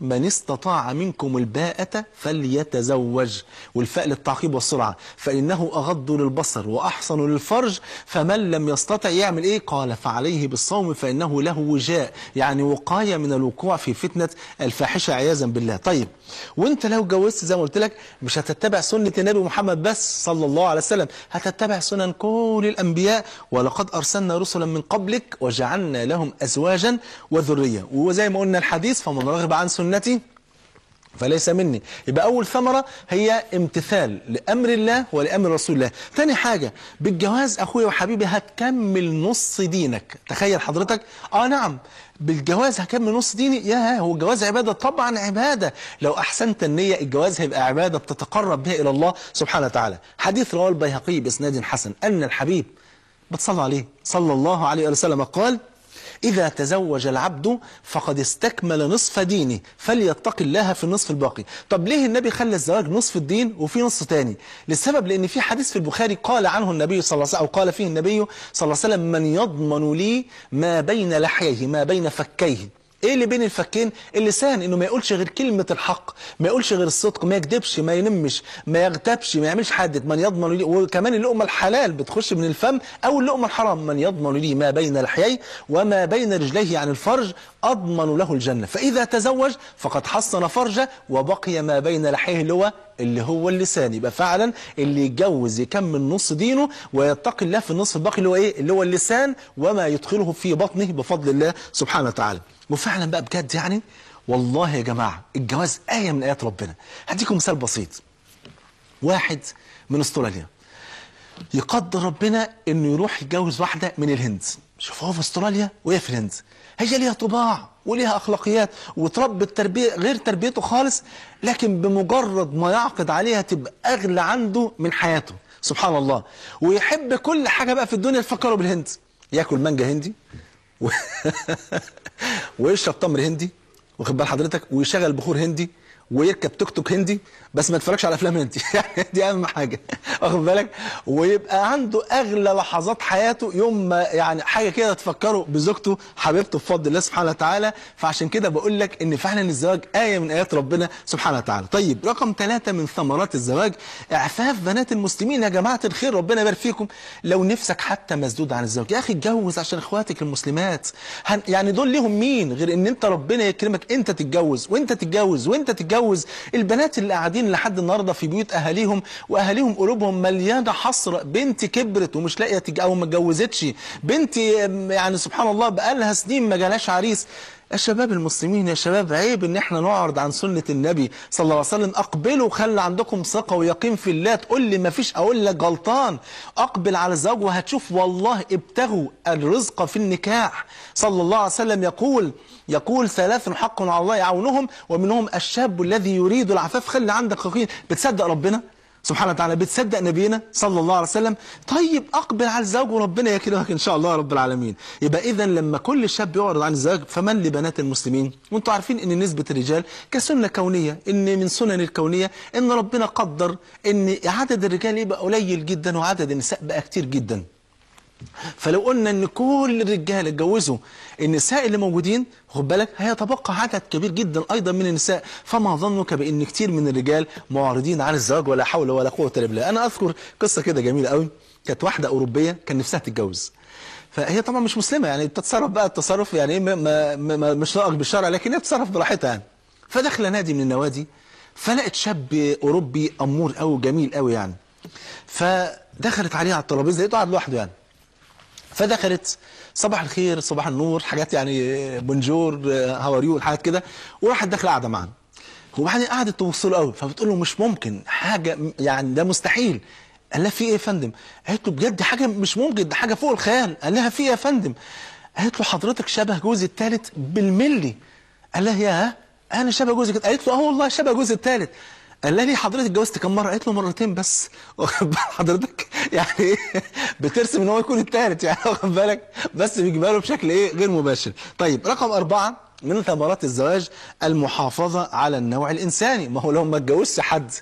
من استطاع منكم الباءة فليتزوج والفاء للتعقيب والسرعة فإنه أغض للبصر وأحصن للفرج فمن لم يستطع يعمل إيه قال فعليه بالصوم فإنه له وجاء يعني وقاية من الوقوع في فتنة الفاحشة عياذا بالله طيب وانت لو جوزت زي ما قلت لك مش هتتبع سنة النبي محمد بس صلى الله عليه وسلم هتتبع سنن كل الأنبياء ولقد أرسلنا رسلا من قبلك وجعلنا لهم أزواجا وذرية وزي ما قلنا الحديث فمن رغب عن سنتي فليس مني يبقى أول ثمرة هي امتثال لأمر الله ولأمر رسول الله تاني حاجة بالجواز أخويا وحبيبي هتكمل نص دينك تخيل حضرتك آه نعم بالجواز هكمل نص ديني يا هو الجواز عبادة طبعا عبادة لو أحسنت النية الجواز هيبقى عبادة بتتقرب بها إلى الله سبحانه وتعالى حديث رواه البيهقي بإسناد حسن أن الحبيب بتصلى عليه صلى الله عليه وسلم قال إذا تزوج العبد فقد استكمل نصف دينه فليتق الله في النصف الباقي طب ليه النبي خلى الزواج نصف الدين وفي نصف تاني للسبب لأن في حديث في البخاري قال عنه النبي صلى الله عليه وسلم أو قال فيه النبي صلى الله عليه وسلم من يضمن لي ما بين لحييه ما بين فكيه ايه اللي بين الفكين اللسان انه ما يقولش غير كلمة الحق ما يقولش غير الصدق ما يكذبش ما ينمش ما يغتابش ما يعملش حادث من يضمن لي وكمان اللقمة الحلال بتخش من الفم او اللقمة الحرام من يضمن لي ما بين لحيي وما بين رجليه عن الفرج اضمن له الجنة فاذا تزوج فقد حصن فرجه وبقي ما بين لحيه اللي هو اللي هو اللسان يبقى فعلا اللي يتجوز يكمل نص دينه ويتقي الله في النصف الباقي اللي هو ايه اللي هو اللسان وما يدخله في بطنه بفضل الله سبحانه وتعالى وفعلا بقى بجد يعني والله يا جماعة الجواز آية من آيات ربنا هديكم مثال بسيط واحد من استراليا يقدر ربنا انه يروح يتجوز واحدة من الهند شوف هو في استراليا وهي في الهند هي ليها طباع وليها اخلاقيات وتربي التربية غير تربيته خالص لكن بمجرد ما يعقد عليها تبقى اغلى عنده من حياته سبحان الله ويحب كل حاجة بقى في الدنيا تفكره بالهند ياكل مانجا هندي و... ويشرب تمر هندي واخد بال حضرتك ويشغل بخور هندي ويركب توك توك هندي بس ما يتفرجش على افلام هندي يعني دي اهم حاجه واخد بالك ويبقى عنده اغلى لحظات حياته يوم ما يعني حاجه كده تفكره بزوجته حبيبته بفضل الله سبحانه وتعالى فعشان كده بقول لك ان فعلا الزواج ايه من ايات ربنا سبحانه وتعالى طيب رقم ثلاثة من ثمرات الزواج اعفاف بنات المسلمين يا جماعه الخير ربنا يبارك فيكم لو نفسك حتى مسدود عن الزواج يا اخي اتجوز عشان اخواتك المسلمات هن يعني دول ليهم مين غير ان انت ربنا يكرمك انت تتجوز وانت تتجوز وانت تتجوز البنات اللي قاعدين لحد النهارده في بيوت اهاليهم واهاليهم قلوبهم مليانه حسره بنتي كبرت ومش لاقيه تج... او ما اتجوزتش بنتي يعني سبحان الله بقالها سنين ما جالهاش عريس يا شباب المسلمين يا شباب عيب ان احنا نعرض عن سنة النبي صلى الله عليه وسلم اقبلوا خلي عندكم ثقة ويقين في الله تقول لي ما فيش اقول لك غلطان اقبل على الزواج وهتشوف والله ابتغوا الرزق في النكاح صلى الله عليه وسلم يقول يقول ثلاث حق على الله يعونهم ومنهم الشاب الذي يريد العفاف خلي عندك يقين بتصدق ربنا سبحانه وتعالى بتصدق نبينا صلى الله عليه وسلم طيب اقبل على الزواج وربنا يكرمك ان شاء الله رب العالمين يبقى اذا لما كل شاب يعرض عن الزواج فمن لبنات المسلمين وانتم عارفين ان نسبة الرجال كسنة كونية ان من سنن الكونية ان ربنا قدر ان عدد الرجال يبقى قليل جدا وعدد النساء بقى كتير جدا فلو قلنا ان كل الرجال اتجوزوا النساء اللي موجودين خد بالك هيتبقى عدد كبير جدا ايضا من النساء فما ظنك بان كتير من الرجال معارضين عن الزواج ولا حول ولا قوه الا بالله انا اذكر قصه كده جميله قوي كانت واحده اوروبيه كان نفسها تتجوز فهي طبعا مش مسلمه يعني بتتصرف بقى التصرف يعني ما ما ما مش لائق بالشرع لكن هي بتتصرف براحتها يعني فداخله نادي من النوادي فلقت شاب اوروبي امور قوي جميل قوي يعني فدخلت عليه على الترابيزه لقيته قاعد لوحده يعني فدخلت صباح الخير صباح النور حاجات يعني بونجور هاوريو حاجات كده وراحت داخله قاعده معاه وبعدين قعدت تبص له قوي فبتقول له مش ممكن حاجه يعني ده مستحيل قال لها في ايه يا فندم قالت له بجد حاجه مش ممكن ده حاجه فوق الخيال قال لها في ايه يا فندم قالت له حضرتك شبه جوزي الثالث بالملي قال لها يا انا شبه جوزي كده قالت له اه والله شبه جوزي الثالث قال لها ليه حضرتك اتجوزت كم مره قالت له مرتين بس واخد بال حضرتك يعني ايه بترسم ان هو يكون الثالث يعني واخد بالك بس بيجيبها له بشكل ايه غير مباشر طيب رقم أربعة من ثمرات الزواج المحافظة على النوع الإنساني ما هو لو ما اتجوزش حد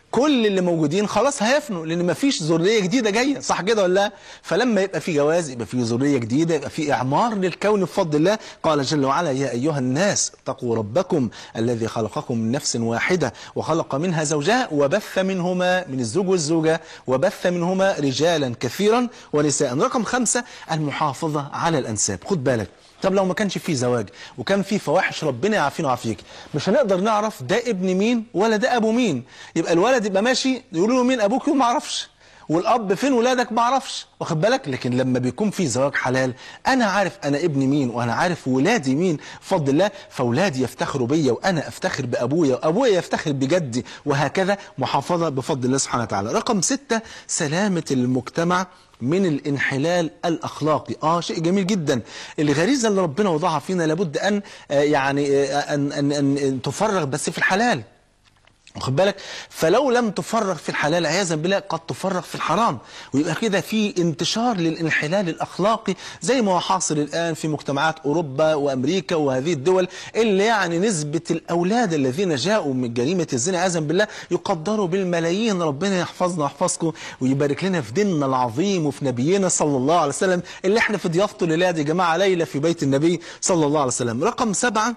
كل اللي موجودين خلاص هيفنوا لان مفيش ذريه جديده جايه صح كده ولا لا فلما يبقى في جواز يبقى في ذريه جديده يبقى في اعمار للكون بفضل الله قال جل وعلا يا ايها الناس اتقوا ربكم الذي خلقكم من نفس واحده وخلق منها زوجها وبث منهما من الزوج والزوجه وبث منهما رجالا كثيرا ونساء رقم خمسة المحافظه على الانساب خد بالك طب لو ما كانش فيه زواج وكان فيه فواحش ربنا يعافينا ويعافيك مش هنقدر نعرف ده ابن مين ولا ده ابو مين يبقى الولد يبقى ماشي يقولوا له مين ابوك يقول ما اعرفش والاب فين ولادك ما اعرفش واخد بالك لكن لما بيكون في زواج حلال انا عارف انا ابني مين وانا عارف ولادي مين بفضل الله فاولادي يفتخروا بيا وانا افتخر بابويا وابويا يفتخر بجدي وهكذا محافظه بفضل الله سبحانه وتعالى رقم ستة سلامه المجتمع من الانحلال الاخلاقي اه شيء جميل جدا الغريزه اللي ربنا وضعها فينا لابد ان آه يعني آه ان ان ان, أن تفرغ بس في الحلال واخد بالك فلو لم تفرغ في الحلال عياذا بالله قد تفرغ في الحرام ويبقى كده في انتشار للانحلال الاخلاقي زي ما هو حاصل الان في مجتمعات اوروبا وامريكا وهذه الدول اللي يعني نسبه الاولاد الذين جاءوا من جريمه الزنا عياذا بالله يقدروا بالملايين ربنا يحفظنا ويحفظكم ويبارك لنا في ديننا العظيم وفي نبينا صلى الله عليه وسلم اللي احنا في ضيافته الليله دي يا جماعه ليله في بيت النبي صلى الله عليه وسلم رقم سبعه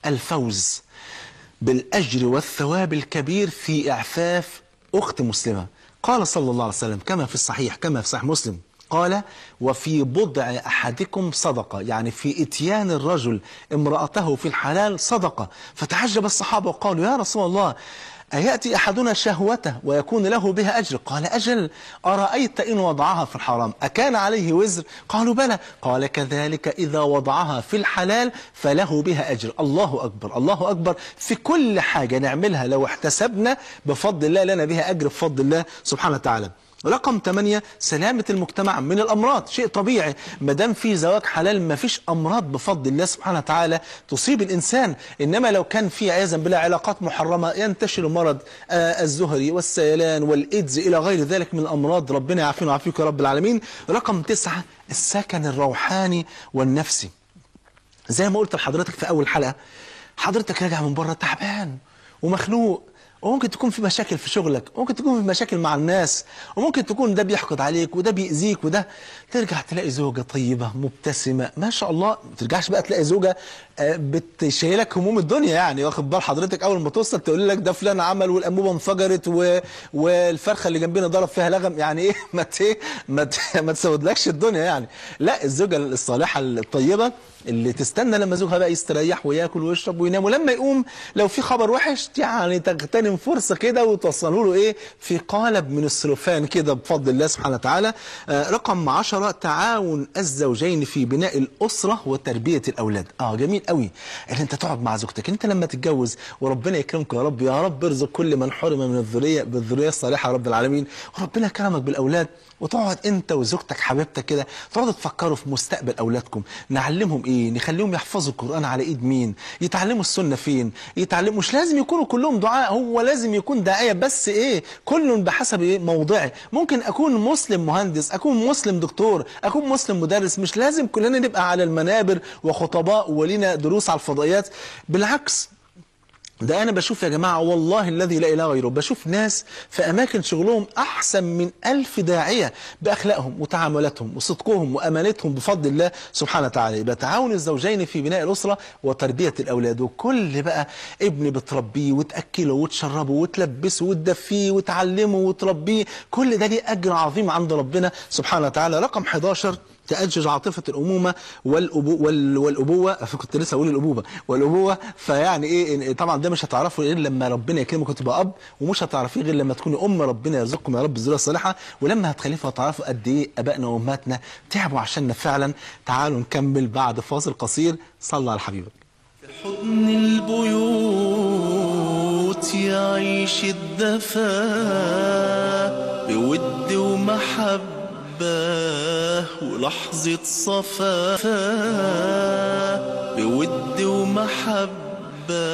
الفوز بالأجر والثواب الكبير في إعفاف أخت مسلمة قال صلى الله عليه وسلم كما في الصحيح كما في صحيح مسلم قال وفي بضع أحدكم صدقة يعني في إتيان الرجل امرأته في الحلال صدقة فتعجب الصحابة وقالوا يا رسول الله أيأتي أحدنا شهوته ويكون له بها أجر قال أجل أرأيت إن وضعها في الحرام أكان عليه وزر قالوا بلى قال كذلك إذا وضعها في الحلال فله بها أجر الله أكبر الله أكبر في كل حاجة نعملها لو احتسبنا بفضل الله لنا بها أجر بفضل الله سبحانه وتعالى رقم 8 سلامة المجتمع من الأمراض شيء طبيعي ما دام في زواج حلال ما فيش أمراض بفضل الله سبحانه وتعالى تصيب الإنسان إنما لو كان في عياذا بالله علاقات محرمة ينتشر مرض آه الزهري والسيلان والإيدز إلى غير ذلك من الأمراض ربنا يعافينا ويعافيك يا رب العالمين رقم 9 السكن الروحاني والنفسي زي ما قلت لحضرتك في أول حلقة حضرتك راجع من بره تعبان ومخنوق وممكن تكون في مشاكل في شغلك وممكن تكون في مشاكل مع الناس وممكن تكون ده بيحقد عليك وده بيأذيك وده ترجع تلاقي زوجة طيبة مبتسمة ما شاء الله ما ترجعش بقى تلاقي زوجة بتشيلك هموم الدنيا يعني واخد بال حضرتك اول ما توصل تقول لك ده فلان عمل والانبوبه انفجرت و... والفرخه اللي جنبنا ضرب فيها لغم يعني ايه ما ت... ما, ت... ما تسودلكش الدنيا يعني لا الزوجه الصالحه الطيبه اللي تستنى لما زوجها بقى يستريح وياكل ويشرب وينام ولما يقوم لو في خبر وحش يعني تغتنم فرصه كده وتوصله له ايه في قالب من السلوفان كده بفضل الله سبحانه وتعالى آه رقم 10 تعاون الزوجين في بناء الاسره وتربيه الاولاد اه جميل قوي ان انت تقعد مع زوجتك انت لما تتجوز وربنا يكرمك يا رب يا رب ارزق كل من حرم من الذريه بالذريه الصالحه يا رب العالمين وربنا كرمك بالاولاد وتقعد انت وزوجتك حبيبتك كده تقعدوا تفكروا في مستقبل اولادكم نعلمهم ايه نخليهم يحفظوا القران على ايد مين يتعلموا السنه فين يتعلموا مش لازم يكونوا كلهم دعاء هو لازم يكون داعيه بس ايه كل بحسب ايه موضعي ممكن اكون مسلم مهندس اكون مسلم دكتور اكون مسلم مدرس مش لازم كلنا نبقى على المنابر وخطباء ولينا دروس على الفضائيات بالعكس ده أنا بشوف يا جماعة والله الذي لا إله غيره بشوف ناس في أماكن شغلهم أحسن من ألف داعية بأخلاقهم وتعاملاتهم وصدقهم وأمانتهم بفضل الله سبحانه وتعالى يبقى تعاون الزوجين في بناء الأسرة وتربية الأولاد وكل بقى ابن بتربيه وتأكله وتشربه وتلبسه وتدفيه وتعلمه وتربيه كل ده ليه أجر عظيم عند ربنا سبحانه وتعالى رقم 11 تأجج عاطفة الأمومة والأبو وال والأبوة كنت لسه أقول الأبوبة والأبوة فيعني إيه طبعا ده مش هتعرفه غير لما ربنا يكرمك وتبقى أب ومش هتعرفيه غير لما تكوني أم ربنا يرزقكم يا رب الذرية الصالحة ولما هتخلفوا هتعرفوا قد إيه آبائنا وأمهاتنا تعبوا عشاننا فعلا تعالوا نكمل بعد فاصل قصير صلى على حبيبك حضن البيوت يعيش الدفا بود ومحبة ولحظة صفا بود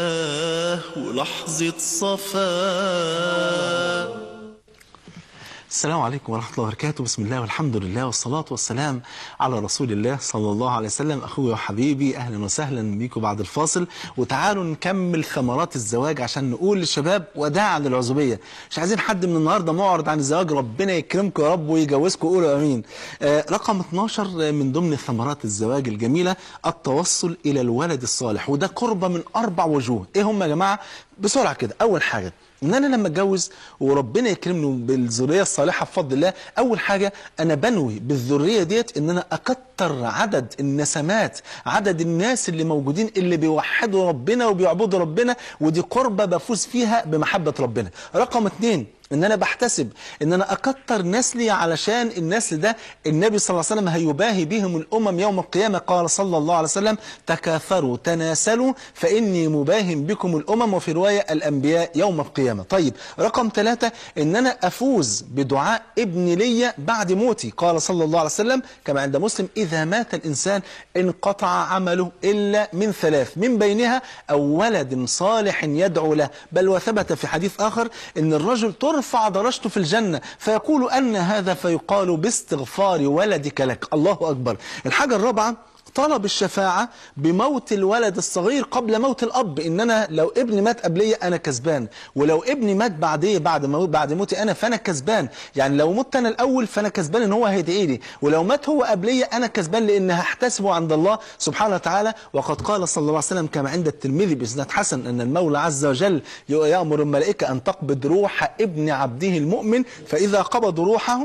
ومحبة ولحظة صفا السلام عليكم ورحمة الله وبركاته بسم الله والحمد لله والصلاة والسلام على رسول الله صلى الله عليه وسلم أخوي وحبيبي أهلا وسهلا بيكم بعد الفاصل وتعالوا نكمل ثمرات الزواج عشان نقول للشباب وداعا للعزوبية مش عايزين حد من النهاردة معرض عن الزواج ربنا يكرمكم يا رب ويجوزكم قولوا أمين آه رقم 12 من ضمن ثمرات الزواج الجميلة التوصل إلى الولد الصالح وده قربة من أربع وجوه إيه هم يا جماعة بسرعة كده أول حاجة ان انا لما اتجوز وربنا يكرمني بالذريه الصالحه بفضل الله اول حاجه انا بنوي بالذريه ديت ان انا اكتر عدد النسمات عدد الناس اللي موجودين اللي بيوحدوا ربنا وبيعبدوا ربنا ودي قربه بفوز فيها بمحبه ربنا رقم اتنين ان انا بحتسب ان انا اكتر نسلي علشان النسل ده النبي صلى الله عليه وسلم هيباهي بهم الامم يوم القيامه قال صلى الله عليه وسلم تكاثروا تناسلوا فاني مباهم بكم الامم وفي روايه الانبياء يوم القيامه طيب رقم ثلاثة ان انا افوز بدعاء ابن لي بعد موتي قال صلى الله عليه وسلم كما عند مسلم اذا مات الانسان انقطع عمله الا من ثلاث من بينها او ولد صالح يدعو له بل وثبت في حديث اخر ان الرجل ترفع درجته في الجنة فيقول أن هذا فيقال باستغفار ولدك لك الله أكبر الحاجة الرابعة طلب الشفاعة بموت الولد الصغير قبل موت الأب إن أنا لو ابني مات قبلي أنا كسبان ولو ابني مات بعديه بعد موت بعد موتي أنا فأنا كسبان يعني لو مت أنا الأول فأنا كسبان إن هو هيدعي لي ولو مات هو قبلي أنا كسبان لأن هحتسبه عند الله سبحانه وتعالى وقد قال صلى الله عليه وسلم كما عند الترمذي بإسناد حسن أن المولى عز وجل يأمر الملائكة أن تقبض روح ابن عبده المؤمن فإذا قبضوا روحه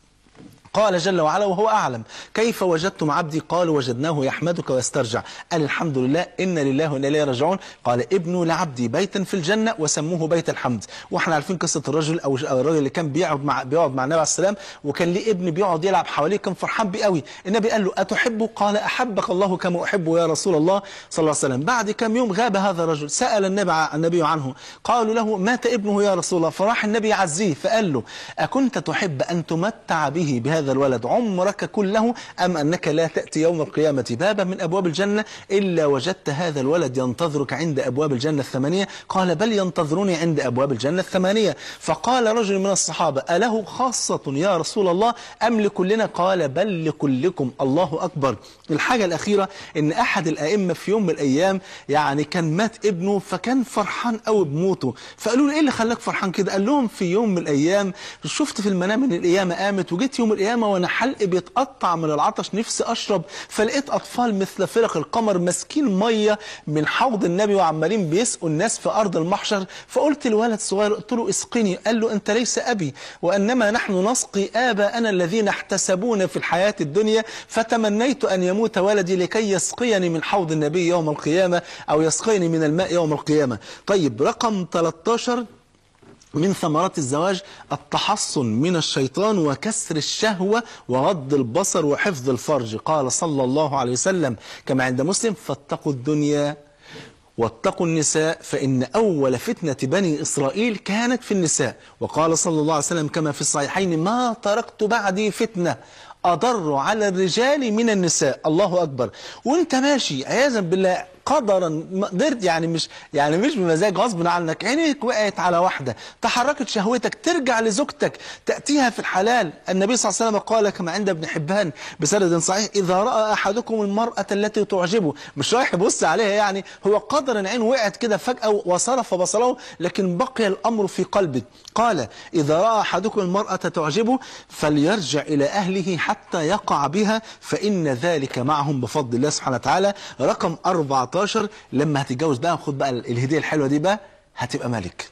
قال جل وعلا وهو أعلم كيف وجدتم عبدي قالوا وجدناه يحمدك ويسترجع قال الحمد لله إن لله وإنا إليه راجعون قال ابنوا لعبدي بيتا في الجنة وسموه بيت الحمد واحنا عارفين قصة الرجل أو الراجل اللي كان بيقعد مع بيقعد مع النبي عليه السلام وكان ليه ابن بيقعد يلعب حواليه كان فرحان بيه قوي النبي قال له أتحبه قال أحبك الله كما أحبه يا رسول الله صلى الله عليه وسلم بعد كم يوم غاب هذا الرجل سأل النبي النبي عنه قالوا له مات ابنه يا رسول الله فراح النبي يعزيه فقال له أكنت تحب أن تمتع به بهذا هذا الولد عمرك كله أم أنك لا تأتي يوم القيامة بابا من أبواب الجنة إلا وجدت هذا الولد ينتظرك عند أبواب الجنة الثمانية قال بل ينتظرني عند أبواب الجنة الثمانية فقال رجل من الصحابة أله خاصة يا رسول الله أم لكلنا قال بل لكلكم الله أكبر الحاجة الأخيرة إن أحد الأئمة في يوم من الأيام يعني كان مات ابنه فكان فرحان قوي بموته فقالوا له إيه اللي خلاك فرحان كده قال لهم في يوم من الأيام شفت في المنام إن القيامة قامت وجيت يوم القيامة وانا حلقي بيتقطع من العطش نفسي اشرب فلقيت اطفال مثل فرق القمر ماسكين ميه من حوض النبي وعمالين بيسقوا الناس في ارض المحشر فقلت لولد الصغير قلت له اسقني قال له انت ليس ابي وانما نحن نسقي اباءنا الذين احتسبون في الحياه الدنيا فتمنيت ان يموت ولدي لكي يسقيني من حوض النبي يوم القيامه او يسقيني من الماء يوم القيامه طيب رقم 13 من ثمرات الزواج التحصن من الشيطان وكسر الشهوة وغض البصر وحفظ الفرج قال صلى الله عليه وسلم كما عند مسلم فاتقوا الدنيا واتقوا النساء فإن أول فتنة بني إسرائيل كانت في النساء وقال صلى الله عليه وسلم كما في الصحيحين ما تركت بعدي فتنة أضر على الرجال من النساء الله أكبر وانت ماشي عياذا بالله قدرا قدرت يعني مش يعني مش بمزاج غصب عنك عينيك وقعت على واحده تحركت شهوتك ترجع لزوجتك تاتيها في الحلال النبي صلى الله عليه وسلم قال كما عند ابن حبان بسند صحيح اذا راى احدكم المراه التي تعجبه مش رايح يبص عليها يعني هو قدر العين وقعت كده فجاه وصرف بصره لكن بقي الامر في قلبه قال اذا راى احدكم المراه تعجبه فليرجع الى اهله حتى يقع بها فان ذلك معهم بفضل الله سبحانه وتعالى رقم 14 14 لما هتتجوز بقى خد بقى الهديه الحلوه دي بقى هتبقى ملك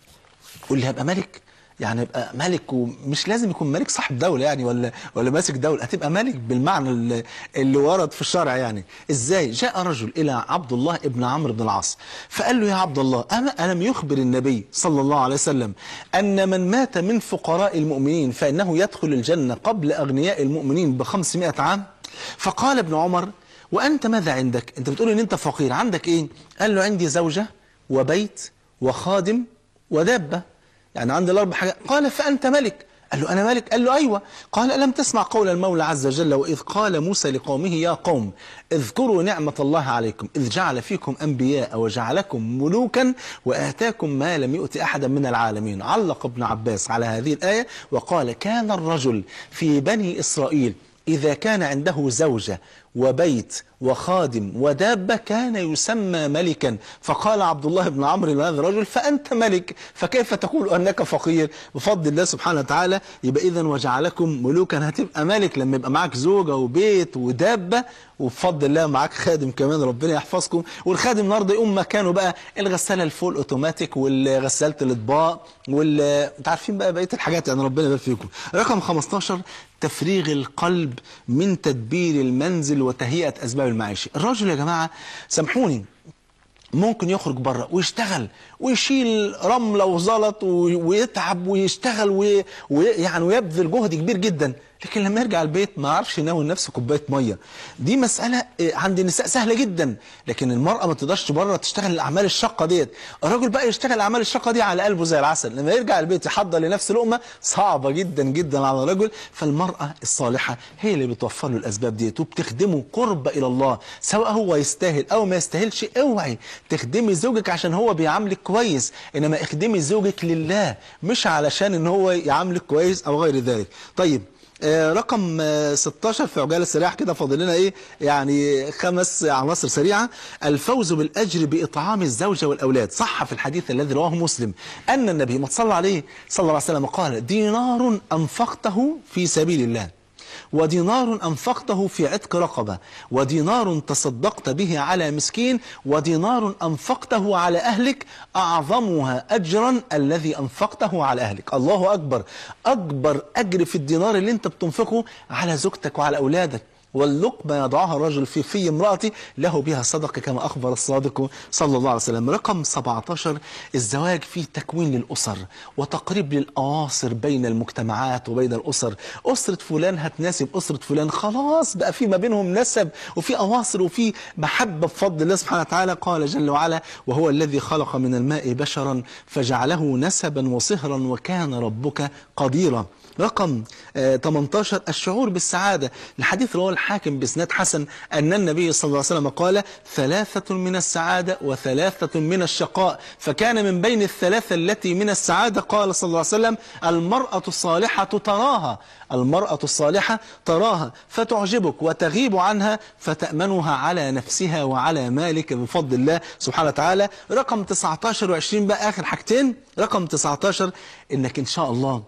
قول لي هبقى ملك يعني يبقى ملك ومش لازم يكون ملك صاحب دولة يعني ولا ولا ماسك دولة هتبقى ملك بالمعنى اللي, اللي ورد في الشرع يعني ازاي جاء رجل إلى عبد الله ابن عمرو بن العاص فقال له يا عبد الله أما ألم يخبر النبي صلى الله عليه وسلم أن من مات من فقراء المؤمنين فإنه يدخل الجنة قبل أغنياء المؤمنين بخمسمائة عام فقال ابن عمر وأنت ماذا عندك أنت بتقول إن أنت فقير عندك إيه قال له عندي زوجة وبيت وخادم ودابة يعني عندي الأربع حاجات قال فأنت ملك قال له أنا ملك قال له أيوة قال ألم تسمع قول المولى عز وجل وإذ قال موسى لقومه يا قوم اذكروا نعمة الله عليكم إذ جعل فيكم أنبياء وجعلكم ملوكا وآتاكم ما لم يؤت أحدا من العالمين علق ابن عباس على هذه الآية وقال كان الرجل في بني إسرائيل إذا كان عنده زوجة وبيت وخادم ودابة كان يسمى ملكا فقال عبد الله بن عمرو لهذا الرجل فأنت ملك فكيف تقول أنك فقير بفضل الله سبحانه وتعالى يبقى إذا وجعلكم ملوكا هتبقى ملك لما يبقى معاك زوجة وبيت ودابة وبفضل الله معاك خادم كمان ربنا يحفظكم والخادم النهارده يقوم مكانه بقى الغسالة الفول اوتوماتيك والغسالة الأطباق وال انتوا عارفين بقى بقية الحاجات يعني ربنا يبارك فيكم رقم 15 تفريغ القلب من تدبير المنزل وتهيئة أسباب المعيشة الراجل يا جماعة سامحوني ممكن يخرج بره ويشتغل ويشيل رملة وزلط و- ويتعب ويشتغل وي- ويعني ويبذل جهد كبير جدا لكن لما يرجع البيت ما يعرفش يناول نفسه كوبايه ميه دي مساله آه، عند النساء سهله جدا لكن المراه ما تقدرش بره تشتغل الاعمال الشاقه ديت الراجل بقى يشتغل الاعمال الشاقه دي على قلبه زي العسل لما يرجع البيت يحضر لنفسه لقمه صعبه جدا جدا على الرجل فالمراه الصالحه هي اللي بتوفر له الاسباب ديت وبتخدمه قرب الى الله سواء هو يستاهل او ما يستاهلش اوعي تخدمي زوجك عشان هو بيعاملك كويس انما اخدمي زوجك لله مش علشان ان هو يعاملك كويس او غير ذلك طيب آه، رقم آه، 16 في عجاله سريعه كده فاضل لنا ايه يعني خمس عناصر سريعه الفوز بالاجر باطعام الزوجه والاولاد صح في الحديث الذي رواه مسلم ان النبي ما صلى عليه صلى الله عليه وسلم قال دينار انفقته في سبيل الله ودينار أنفقته في عتق رقبة ودينار تصدقت به على مسكين ودينار أنفقته على أهلك أعظمها أجرا الذي أنفقته على أهلك الله أكبر أكبر أجر في الدينار اللي أنت بتنفقه على زوجتك وعلى أولادك واللقمة يضعها الرجل في في امرأته له بها صدقة كما أخبر الصادق صلى الله عليه وسلم رقم 17 الزواج فيه تكوين للأسر وتقريب للأواصر بين المجتمعات وبين الأسر أسرة فلان هتناسب أسرة فلان خلاص بقى في ما بينهم نسب وفي أواصر وفي محبة بفضل الله سبحانه وتعالى قال جل وعلا وهو الذي خلق من الماء بشرا فجعله نسبا وصهرا وكان ربك قديرا رقم آه 18 الشعور بالسعادة الحديث رواه الحاكم بإسناد حسن أن النبي صلى الله عليه وسلم قال ثلاثة من السعادة وثلاثة من الشقاء فكان من بين الثلاثة التي من السعادة قال صلى الله عليه وسلم المرأة الصالحة تراها المرأة الصالحة تراها فتعجبك وتغيب عنها فتأمنها على نفسها وعلى مالك بفضل الله سبحانه وتعالى رقم 19 و20 بقى آخر حاجتين رقم 19 إنك إن شاء الله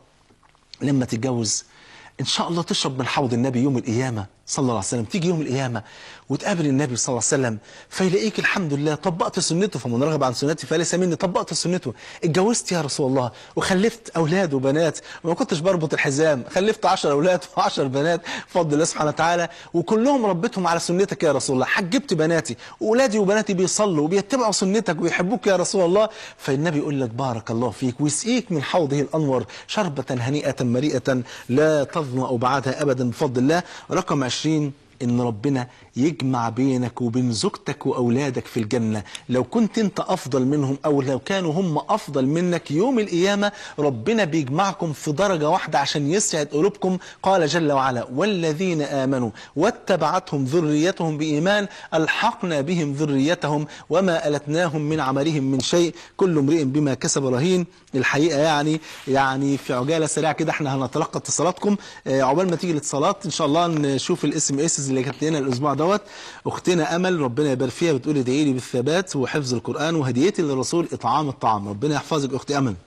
لما تتجوز ان شاء الله تشرب من حوض النبي يوم القيامه صلى الله عليه وسلم تيجي يوم القيامه وتقابل النبي صلى الله عليه وسلم فيلاقيك الحمد لله طبقت سنته فمن رغب عن سنتي فليس مني طبقت سنته اتجوزت يا رسول الله وخلفت اولاد وبنات وما كنتش بربط الحزام خلفت 10 اولاد و10 بنات بفضل الله سبحانه وتعالى وكلهم ربيتهم على سنتك يا رسول الله حجبت بناتي واولادي وبناتي بيصلوا وبيتبعوا سنتك ويحبوك يا رسول الله فالنبي يقول لك بارك الله فيك ويسقيك من حوضه الانور شربة هنيئة مريئة لا تظمأ بعدها ابدا بفضل الله رقم 20 ان ربنا يجمع بينك وبين زوجتك واولادك في الجنه لو كنت انت افضل منهم او لو كانوا هم افضل منك يوم القيامه ربنا بيجمعكم في درجه واحده عشان يسعد قلوبكم قال جل وعلا والذين امنوا واتبعتهم ذريتهم بايمان الحقنا بهم ذريتهم وما التناهم من عملهم من شيء كل امرئ بما كسب رهين الحقيقه يعني يعني في عجاله سريعه كده احنا هنتلقى اتصالاتكم آه، عقبال ما تيجي الاتصالات ان شاء الله نشوف الاس ام اس اللي جات لنا الاسبوع دوت اختنا امل ربنا يبارك فيها بتقول ادعي لي بالثبات وحفظ القران وهديتي للرسول اطعام الطعام ربنا يحفظك اختي امل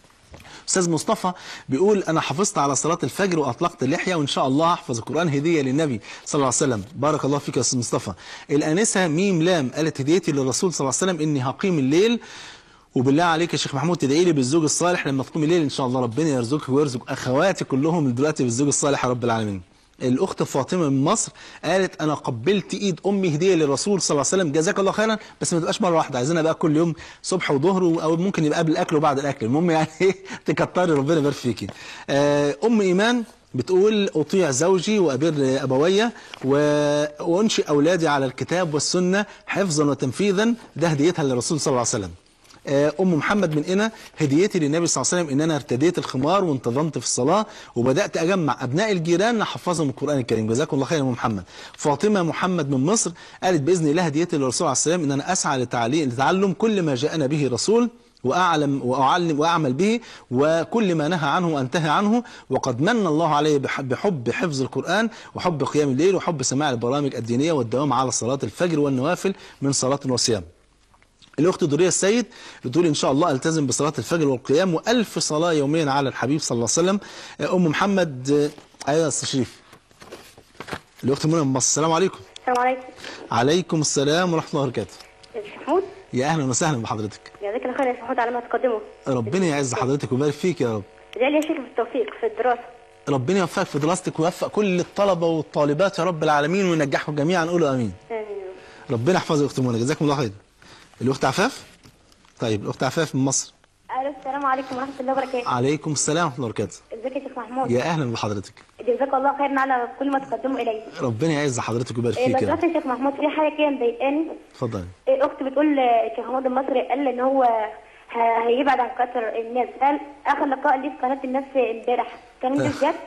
استاذ مصطفى بيقول انا حافظت على صلاه الفجر واطلقت اللحيه وان شاء الله احفظ القران هديه للنبي صلى الله عليه وسلم بارك الله فيك يا استاذ مصطفى الانسه ميم لام قالت هديتي للرسول صلى الله عليه وسلم اني هقيم الليل وبالله عليك يا شيخ محمود تدعي لي بالزوج الصالح لما تقوم الليل ان شاء الله ربنا يرزقك ويرزق اخواتي كلهم دلوقتي بالزوج الصالح يا رب العالمين الاخت فاطمه من مصر قالت انا قبلت ايد امي هديه للرسول صلى الله عليه وسلم جزاك الله خيرا بس ما تبقاش مره واحده عايزينها بقى كل يوم صبح وظهر او ممكن يبقى قبل الاكل وبعد الاكل المهم يعني ايه تكتري ربنا يبارك فيكي آه، ام ايمان بتقول أطيع زوجي وأبر أبوي و- وأنشئ أولادي على الكتاب والسنة حفظا وتنفيذا ده هديتها للرسول صلى الله عليه وسلم آه، ام محمد من هنا هديتي للنبي صلى الله عليه وسلم ان انا ارتديت الخمار وانتظمت في الصلاه وبدات اجمع ابناء الجيران نحفظهم القران الكريم جزاكم الله خير يا ام محمد فاطمه محمد من مصر قالت باذن الله هديتي للرسول عليه السلام ان انا اسعى لتعليم لتعلم كل ما جاءنا به رسول واعلم واعلم واعمل به وكل ما نهى عنه وانتهى عنه وقد من الله علي بح- بحب حفظ القران وحب قيام الليل وحب سماع البرامج الدينيه والدوام على صلاه الفجر والنوافل من صلاه وصيام. الاخت دريه السيد بتقول ان شاء الله التزم بصلاه الفجر والقيام والف صلاه يوميا على الحبيب صلى الله عليه وسلم ام محمد آه، ايوه يا استاذ شريف الاخت منى من مصر السلام عليكم السلام عليكم عليكم السلام ورحمه الله وبركاته يا شيخ محمود يا اهلا وسهلا بحضرتك جزاك الله خير يا شيخ محمود على ما تقدمه ربنا يعز حضرتك ويبارك فيك يا رب ادعي لي يا شيخ بالتوفيق في الدراسة ربنا يوفقك في دراستك ويوفق كل الطلبه والطالبات يا رب العالمين وينجحهم جميعا قولوا امين آمين ربنا يحفظك يا اخت منى جزاكم الله خير الاخت عفاف طيب الاخت عفاف من مصر ألو السلام عليكم ورحمة الله وبركاته عليكم السلام ورحمه الله وبركاته ازيك يا شيخ محمود يا اهلا بحضرتك جزاك الله خيرا على كل ما تقدمه إلي ربنا يعز حضرتك ويبارك إيه فيك لو يا رب سمحت يا شيخ محمود في حاجة كده مضايقاني اتفضل إيه أختي بتقول آه، شيخ محمود المصري قال إن هو ه- هيبعد عن كتر الناس هل آخر لقاء ليه في قناة الناس امبارح كان ده بجد؟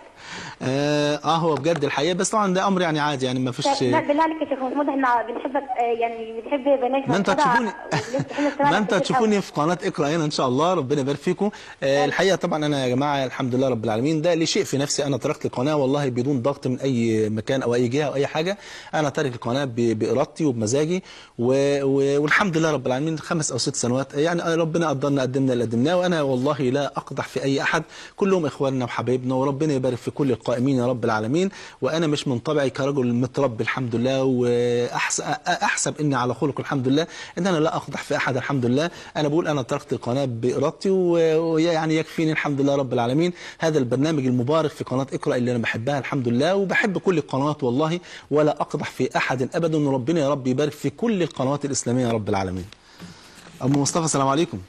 اه آه، هو بجد الحقيقه بس طبعا ده امر يعني عادي يعني ما فيش لا بالله عليك يا شيخ محمود احنا بنحبك آه، يعني بنحب بنات ما انت الجدع هتشوفوني والناس بتحب السماع ما انت كتير هتشوفوني في قناه اقرا هنا ان شاء الله ربنا يبارك فيكم آه الحقيقه طبعا انا يا جماعه الحمد لله رب العالمين ده ليه شيء في نفسي انا تركت القناه والله بدون ضغط من اي مكان او اي جهه او اي حاجه انا تارك القناه ب- بارادتي وبمزاجي و... و... والحمد لله رب العالمين خمس او ست سنوات يعني ربنا قدرنا قدمنا اللي قدمناه وانا والله لا اقدح في اي احد كلهم اخواننا وحبايبنا وربنا يبارك في كل القائمين يا رب العالمين وانا مش من طبعي كرجل متربي الحمد لله واحسب احسب اني على خلق الحمد لله ان انا لا اقدح في احد الحمد لله انا بقول انا تركت القناه بارادتي و- ويعني يكفيني الحمد لله رب العالمين هذا البرنامج المبارك في قناه اقرا اللي انا بحبها الحمد لله وبحب كل القنوات والله ولا اقدح في احد ابدا وربنا يا رب يبارك في كل القنوات الاسلاميه يا رب العالمين ام مصطفى السلام عليكم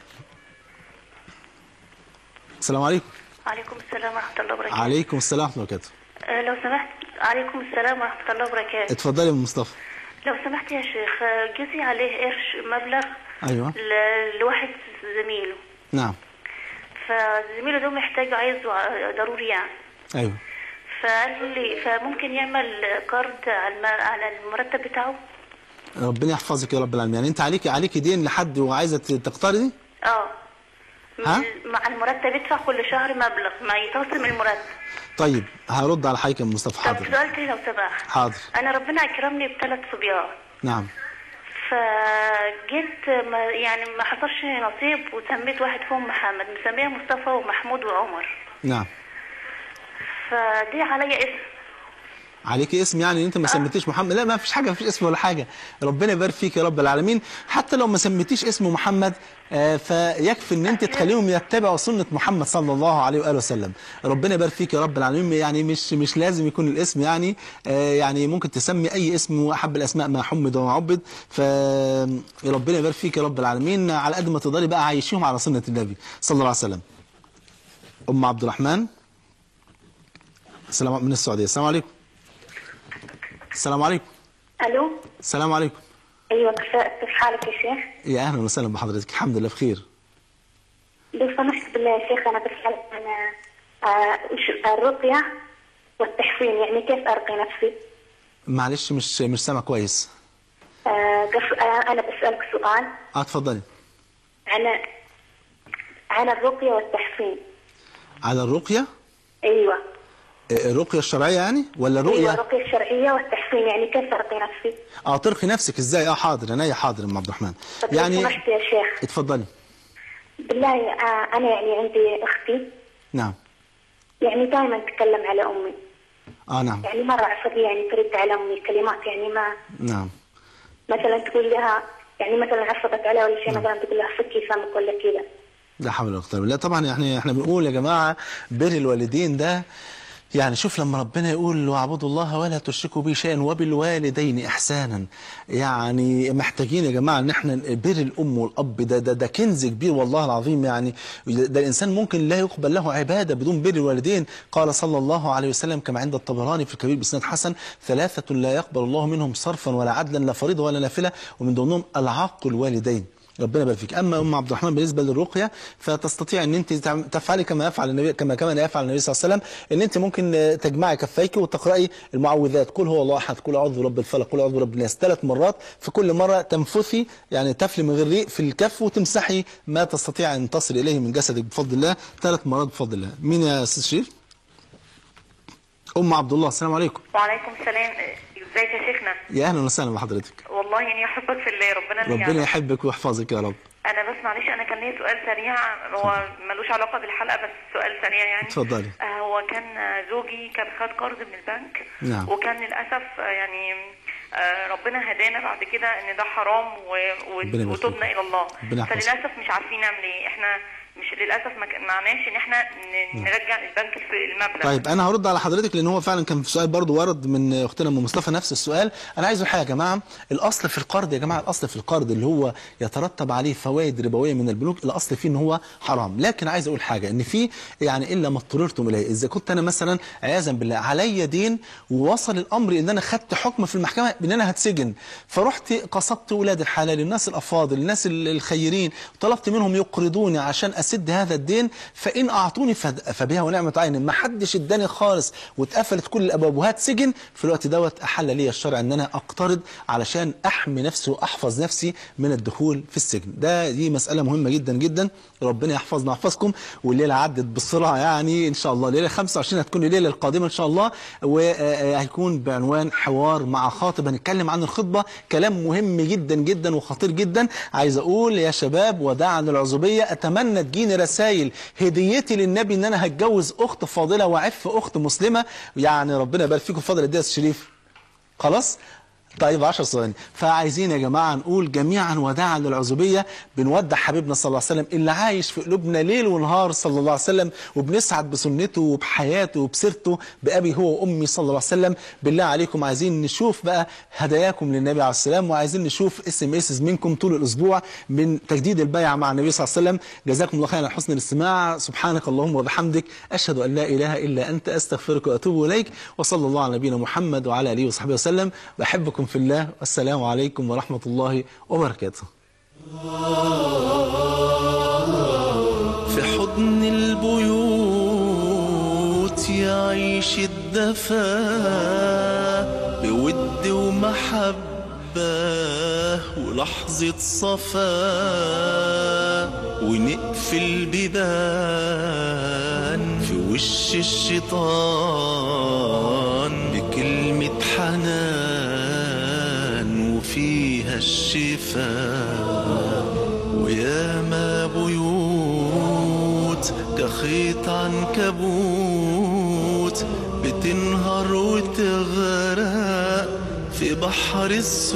السلام عليكم عليكم السلام ورحمة الله وبركاته عليكم السلام ورحمه الله وبركاته آه، لو سمحت عليكم السلام ورحمة الله وبركاته اتفضلي يا ام مصطفى لو سمحت يا شيخ آه، جوزي عليه قرش مبلغ ايوه ل- لواحد زميله نعم فزميله ده محتاج عايزه ع- ضروري يعني ايوه فقال لي فممكن يعمل كارد على الم- على المرتب بتاعه ربنا يحفظك يا رب العالمين يعني انت عليك عليك دين لحد وعايزه ت- تقترضي اه ها؟ من- مع المرتب يدفع كل شهر مبلغ ما يتخصم من المرتب طيب هرد على حضرتك يا أم مصطفى طب حاضر سؤال تاني لو سمحت حاضر انا ربنا اكرمني بثلاث صبيان نعم فجيت ما يعني ما حصلش نصيب وسميت واحد فيهم محمد مسميه مصطفى ومحمود وعمر نعم فدي عليا اسم عليك اسم يعني ان انت ما سميتيش محمد لا ما فيش حاجه ما فيش اسم ولا حاجه ربنا يبارك فيك يا رب العالمين حتى لو ما سميتيش اسم محمد آه، فيكفي ان انت تخليهم يتبعوا سنه محمد صلى الله عليه واله وسلم ربنا يبارك فيك يا رب العالمين يعني مش مش لازم يكون الاسم يعني آه، يعني ممكن تسمي اي اسم واحب الاسماء ما حمد وما عبد فربنا يبارك فيك يا رب العالمين على قد ما تقدري بقى عايشيهم على سنه النبي صلى الله عليه وسلم ام عبد الرحمن السلام من السعوديه السلام عليكم السلام عليكم الو السلام عليكم ايوه كيف كيف حالك يا شيخ؟ يا اهلا وسهلا بحضرتك الحمد لله بخير لو سمحت بالله يا شيخ انا بسأل عن آه، وش- الرقية والتحصين يعني كيف ارقي نفسي؟ معلش مش مش سامع كويس آه، قف- آه، انا بسألك سؤال اه اتفضلي عن عن الرقية والتحصين على الرقيه ايوه آه، الرقيه الشرعيه يعني ولا ايوه الرقيه الرقية الشرعية والتحصين يعني كيف ارقي نفسي؟ اه ترخي نفسك ازاي اه حاضر انا حاضر يا ام عبد الرحمن طب لو يعني سمحت يا شيخ اتفضلي بالله آه، انا يعني عندي اختي نعم يعني دائما تتكلم على امي اه نعم يعني مرة عصبية يعني ترد على امي كلمات يعني ما نعم مثلا تقول لها يعني مثلا عصبت عليها ولا شيء مثلا تقول لها فكي فمك ولا كذا لا حول ولا قوه الا بالله طبعا يعني احنا بنقول يا جماعه بر الوالدين ده يعني شوف لما ربنا يقول واعبدوا الله ولا تشركوا به شيئا وبالوالدين احسانا يعني محتاجين يا جماعه ان احنا بر الام والاب ده ده ده كنز كبير والله العظيم يعني ده الانسان ممكن لا يقبل له عباده بدون بر الوالدين قال صلى الله عليه وسلم كما عند الطبراني في الكبير بسند حسن ثلاثه لا يقبل الله منهم صرفا ولا عدلا لا فريضه ولا نافله ومن ضمنهم العاق الوالدين ربنا يبارك فيك اما ام عبد الرحمن بالنسبه للرقيه فتستطيع ان انت تعم- تفعلي كما يفعل النبي كما كما يفعل النبي صلى الله عليه وسلم ان انت ممكن آه، تجمعي كفيك وتقراي المعوذات قل هو الله احد قل اعوذ برب الفلق قل اعوذ برب الناس ثلاث مرات في كل مره تنفثي يعني تفلي من غير ريق في الكف وتمسحي ما تستطيع ان تصل اليه من جسدك بفضل الله ثلاث مرات بفضل الله مين يا استاذ شريف ام عبد الله السلام عليكم وعليكم السلام ازيك يا شيخنا يا اهلا وسهلا بحضرتك والله اني احبك في الله ربنا ربنا يجعلك. يحبك ويحفظك يا رب انا بس معلش انا كان ليا سؤال سريع هو ملوش علاقه بالحلقه بس سؤال سريع يعني اتفضلي. آه، هو كان آه، زوجي كان خد قرض من البنك نعم. وكان للاسف آه، يعني آه، ربنا هدانا بعد كده ان ده حرام و... ربنا و... يبارك فيك. وتوبنا الى الله ربنا يحفظك. فللاسف مش عارفين نعمل ايه احنا مش للاسف ما كان- معناش ان احنا ن... نرجع للبنك الف- المبلغ طيب انا هرد على حضرتك لان هو فعلا كان في سؤال برضو ورد من اختنا ام مصطفى نفس السؤال انا عايز اقول حاجه يا جماعه الاصل في القرض يا جماعه الاصل في القرض اللي هو يترتب عليه فوائد ربويه من البنوك الاصل فيه ان هو حرام لكن عايز اقول حاجه ان في يعني الا ما اضطررتم اليه اذا كنت انا مثلا عياذا بالله عليا دين ووصل الامر ان انا خدت حكم في المحكمه ان انا هتسجن فرحت قصدت ولاد الحلال الناس الافاضل الناس ال- الخيرين طلبت منهم يقرضوني عشان اسد هذا الدين فان اعطوني فد- فبها ونعمه عين ما حدش اداني خالص واتقفلت كل الابواب وهتسجن في الوقت دوت احل لي الشرع ان انا اقترض علشان احمي نفسي واحفظ نفسي من الدخول في السجن ده دي مساله مهمه جدا جدا ربنا يحفظنا ويحفظكم والليله عدت بسرعه يعني ان شاء الله ليله 25 هتكون الليله القادمه ان شاء الله وهيكون بعنوان حوار مع خاطب هنتكلم عن الخطبه كلام مهم جدا جدا وخطير جدا عايز اقول يا شباب وداعا للعزوبيه اتمنى تجيني رسائل هديتي للنبي ان انا هتجوز اخت فاضله واعف اخت مسلمه يعني ربنا يبارك فيكم فضل الدين الشريف خلاص طيب 10 ثواني فعايزين يا جماعه نقول جميعا وداعا للعزوبيه بنودع حبيبنا صلى الله عليه وسلم اللي عايش في قلوبنا ليل ونهار صلى الله عليه وسلم وبنسعد بسنته وبحياته وبسيرته بابي هو وامي صلى الله عليه وسلم بالله عليكم عايزين نشوف بقى هداياكم للنبي عليه السلام وعايزين نشوف اس ام اس منكم طول الاسبوع من تجديد البيعه مع النبي صلى الله عليه وسلم جزاكم الله خيرا على حسن الاستماع سبحانك اللهم وبحمدك اشهد ان لا اله الا انت استغفرك واتوب اليك وصلى الله على نبينا محمد وعلى اله وصحبه وسلم بحبكم في الله والسلام عليكم ورحمه الله وبركاته في حضن البيوت يعيش الدفا بود ومحبة ولحظة صفا ونقفل بيبان في وش الشيطان بكلمة حنان وفيها الشفاء وياما بيوت كخيط عنكبوت بتنهار وتغرق في بحر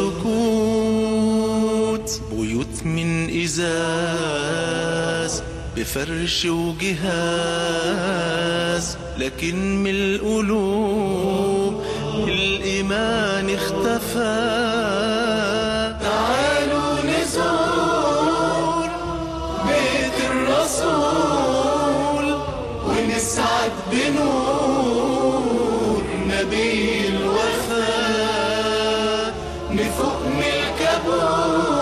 السكوت بيوت من إزاز بفرش وجهاز لكن من القلوب الإيمان اختفى تعالوا نزور بيت الرسول ونسعد بنور نبي الوفاء نفوق من الكابوس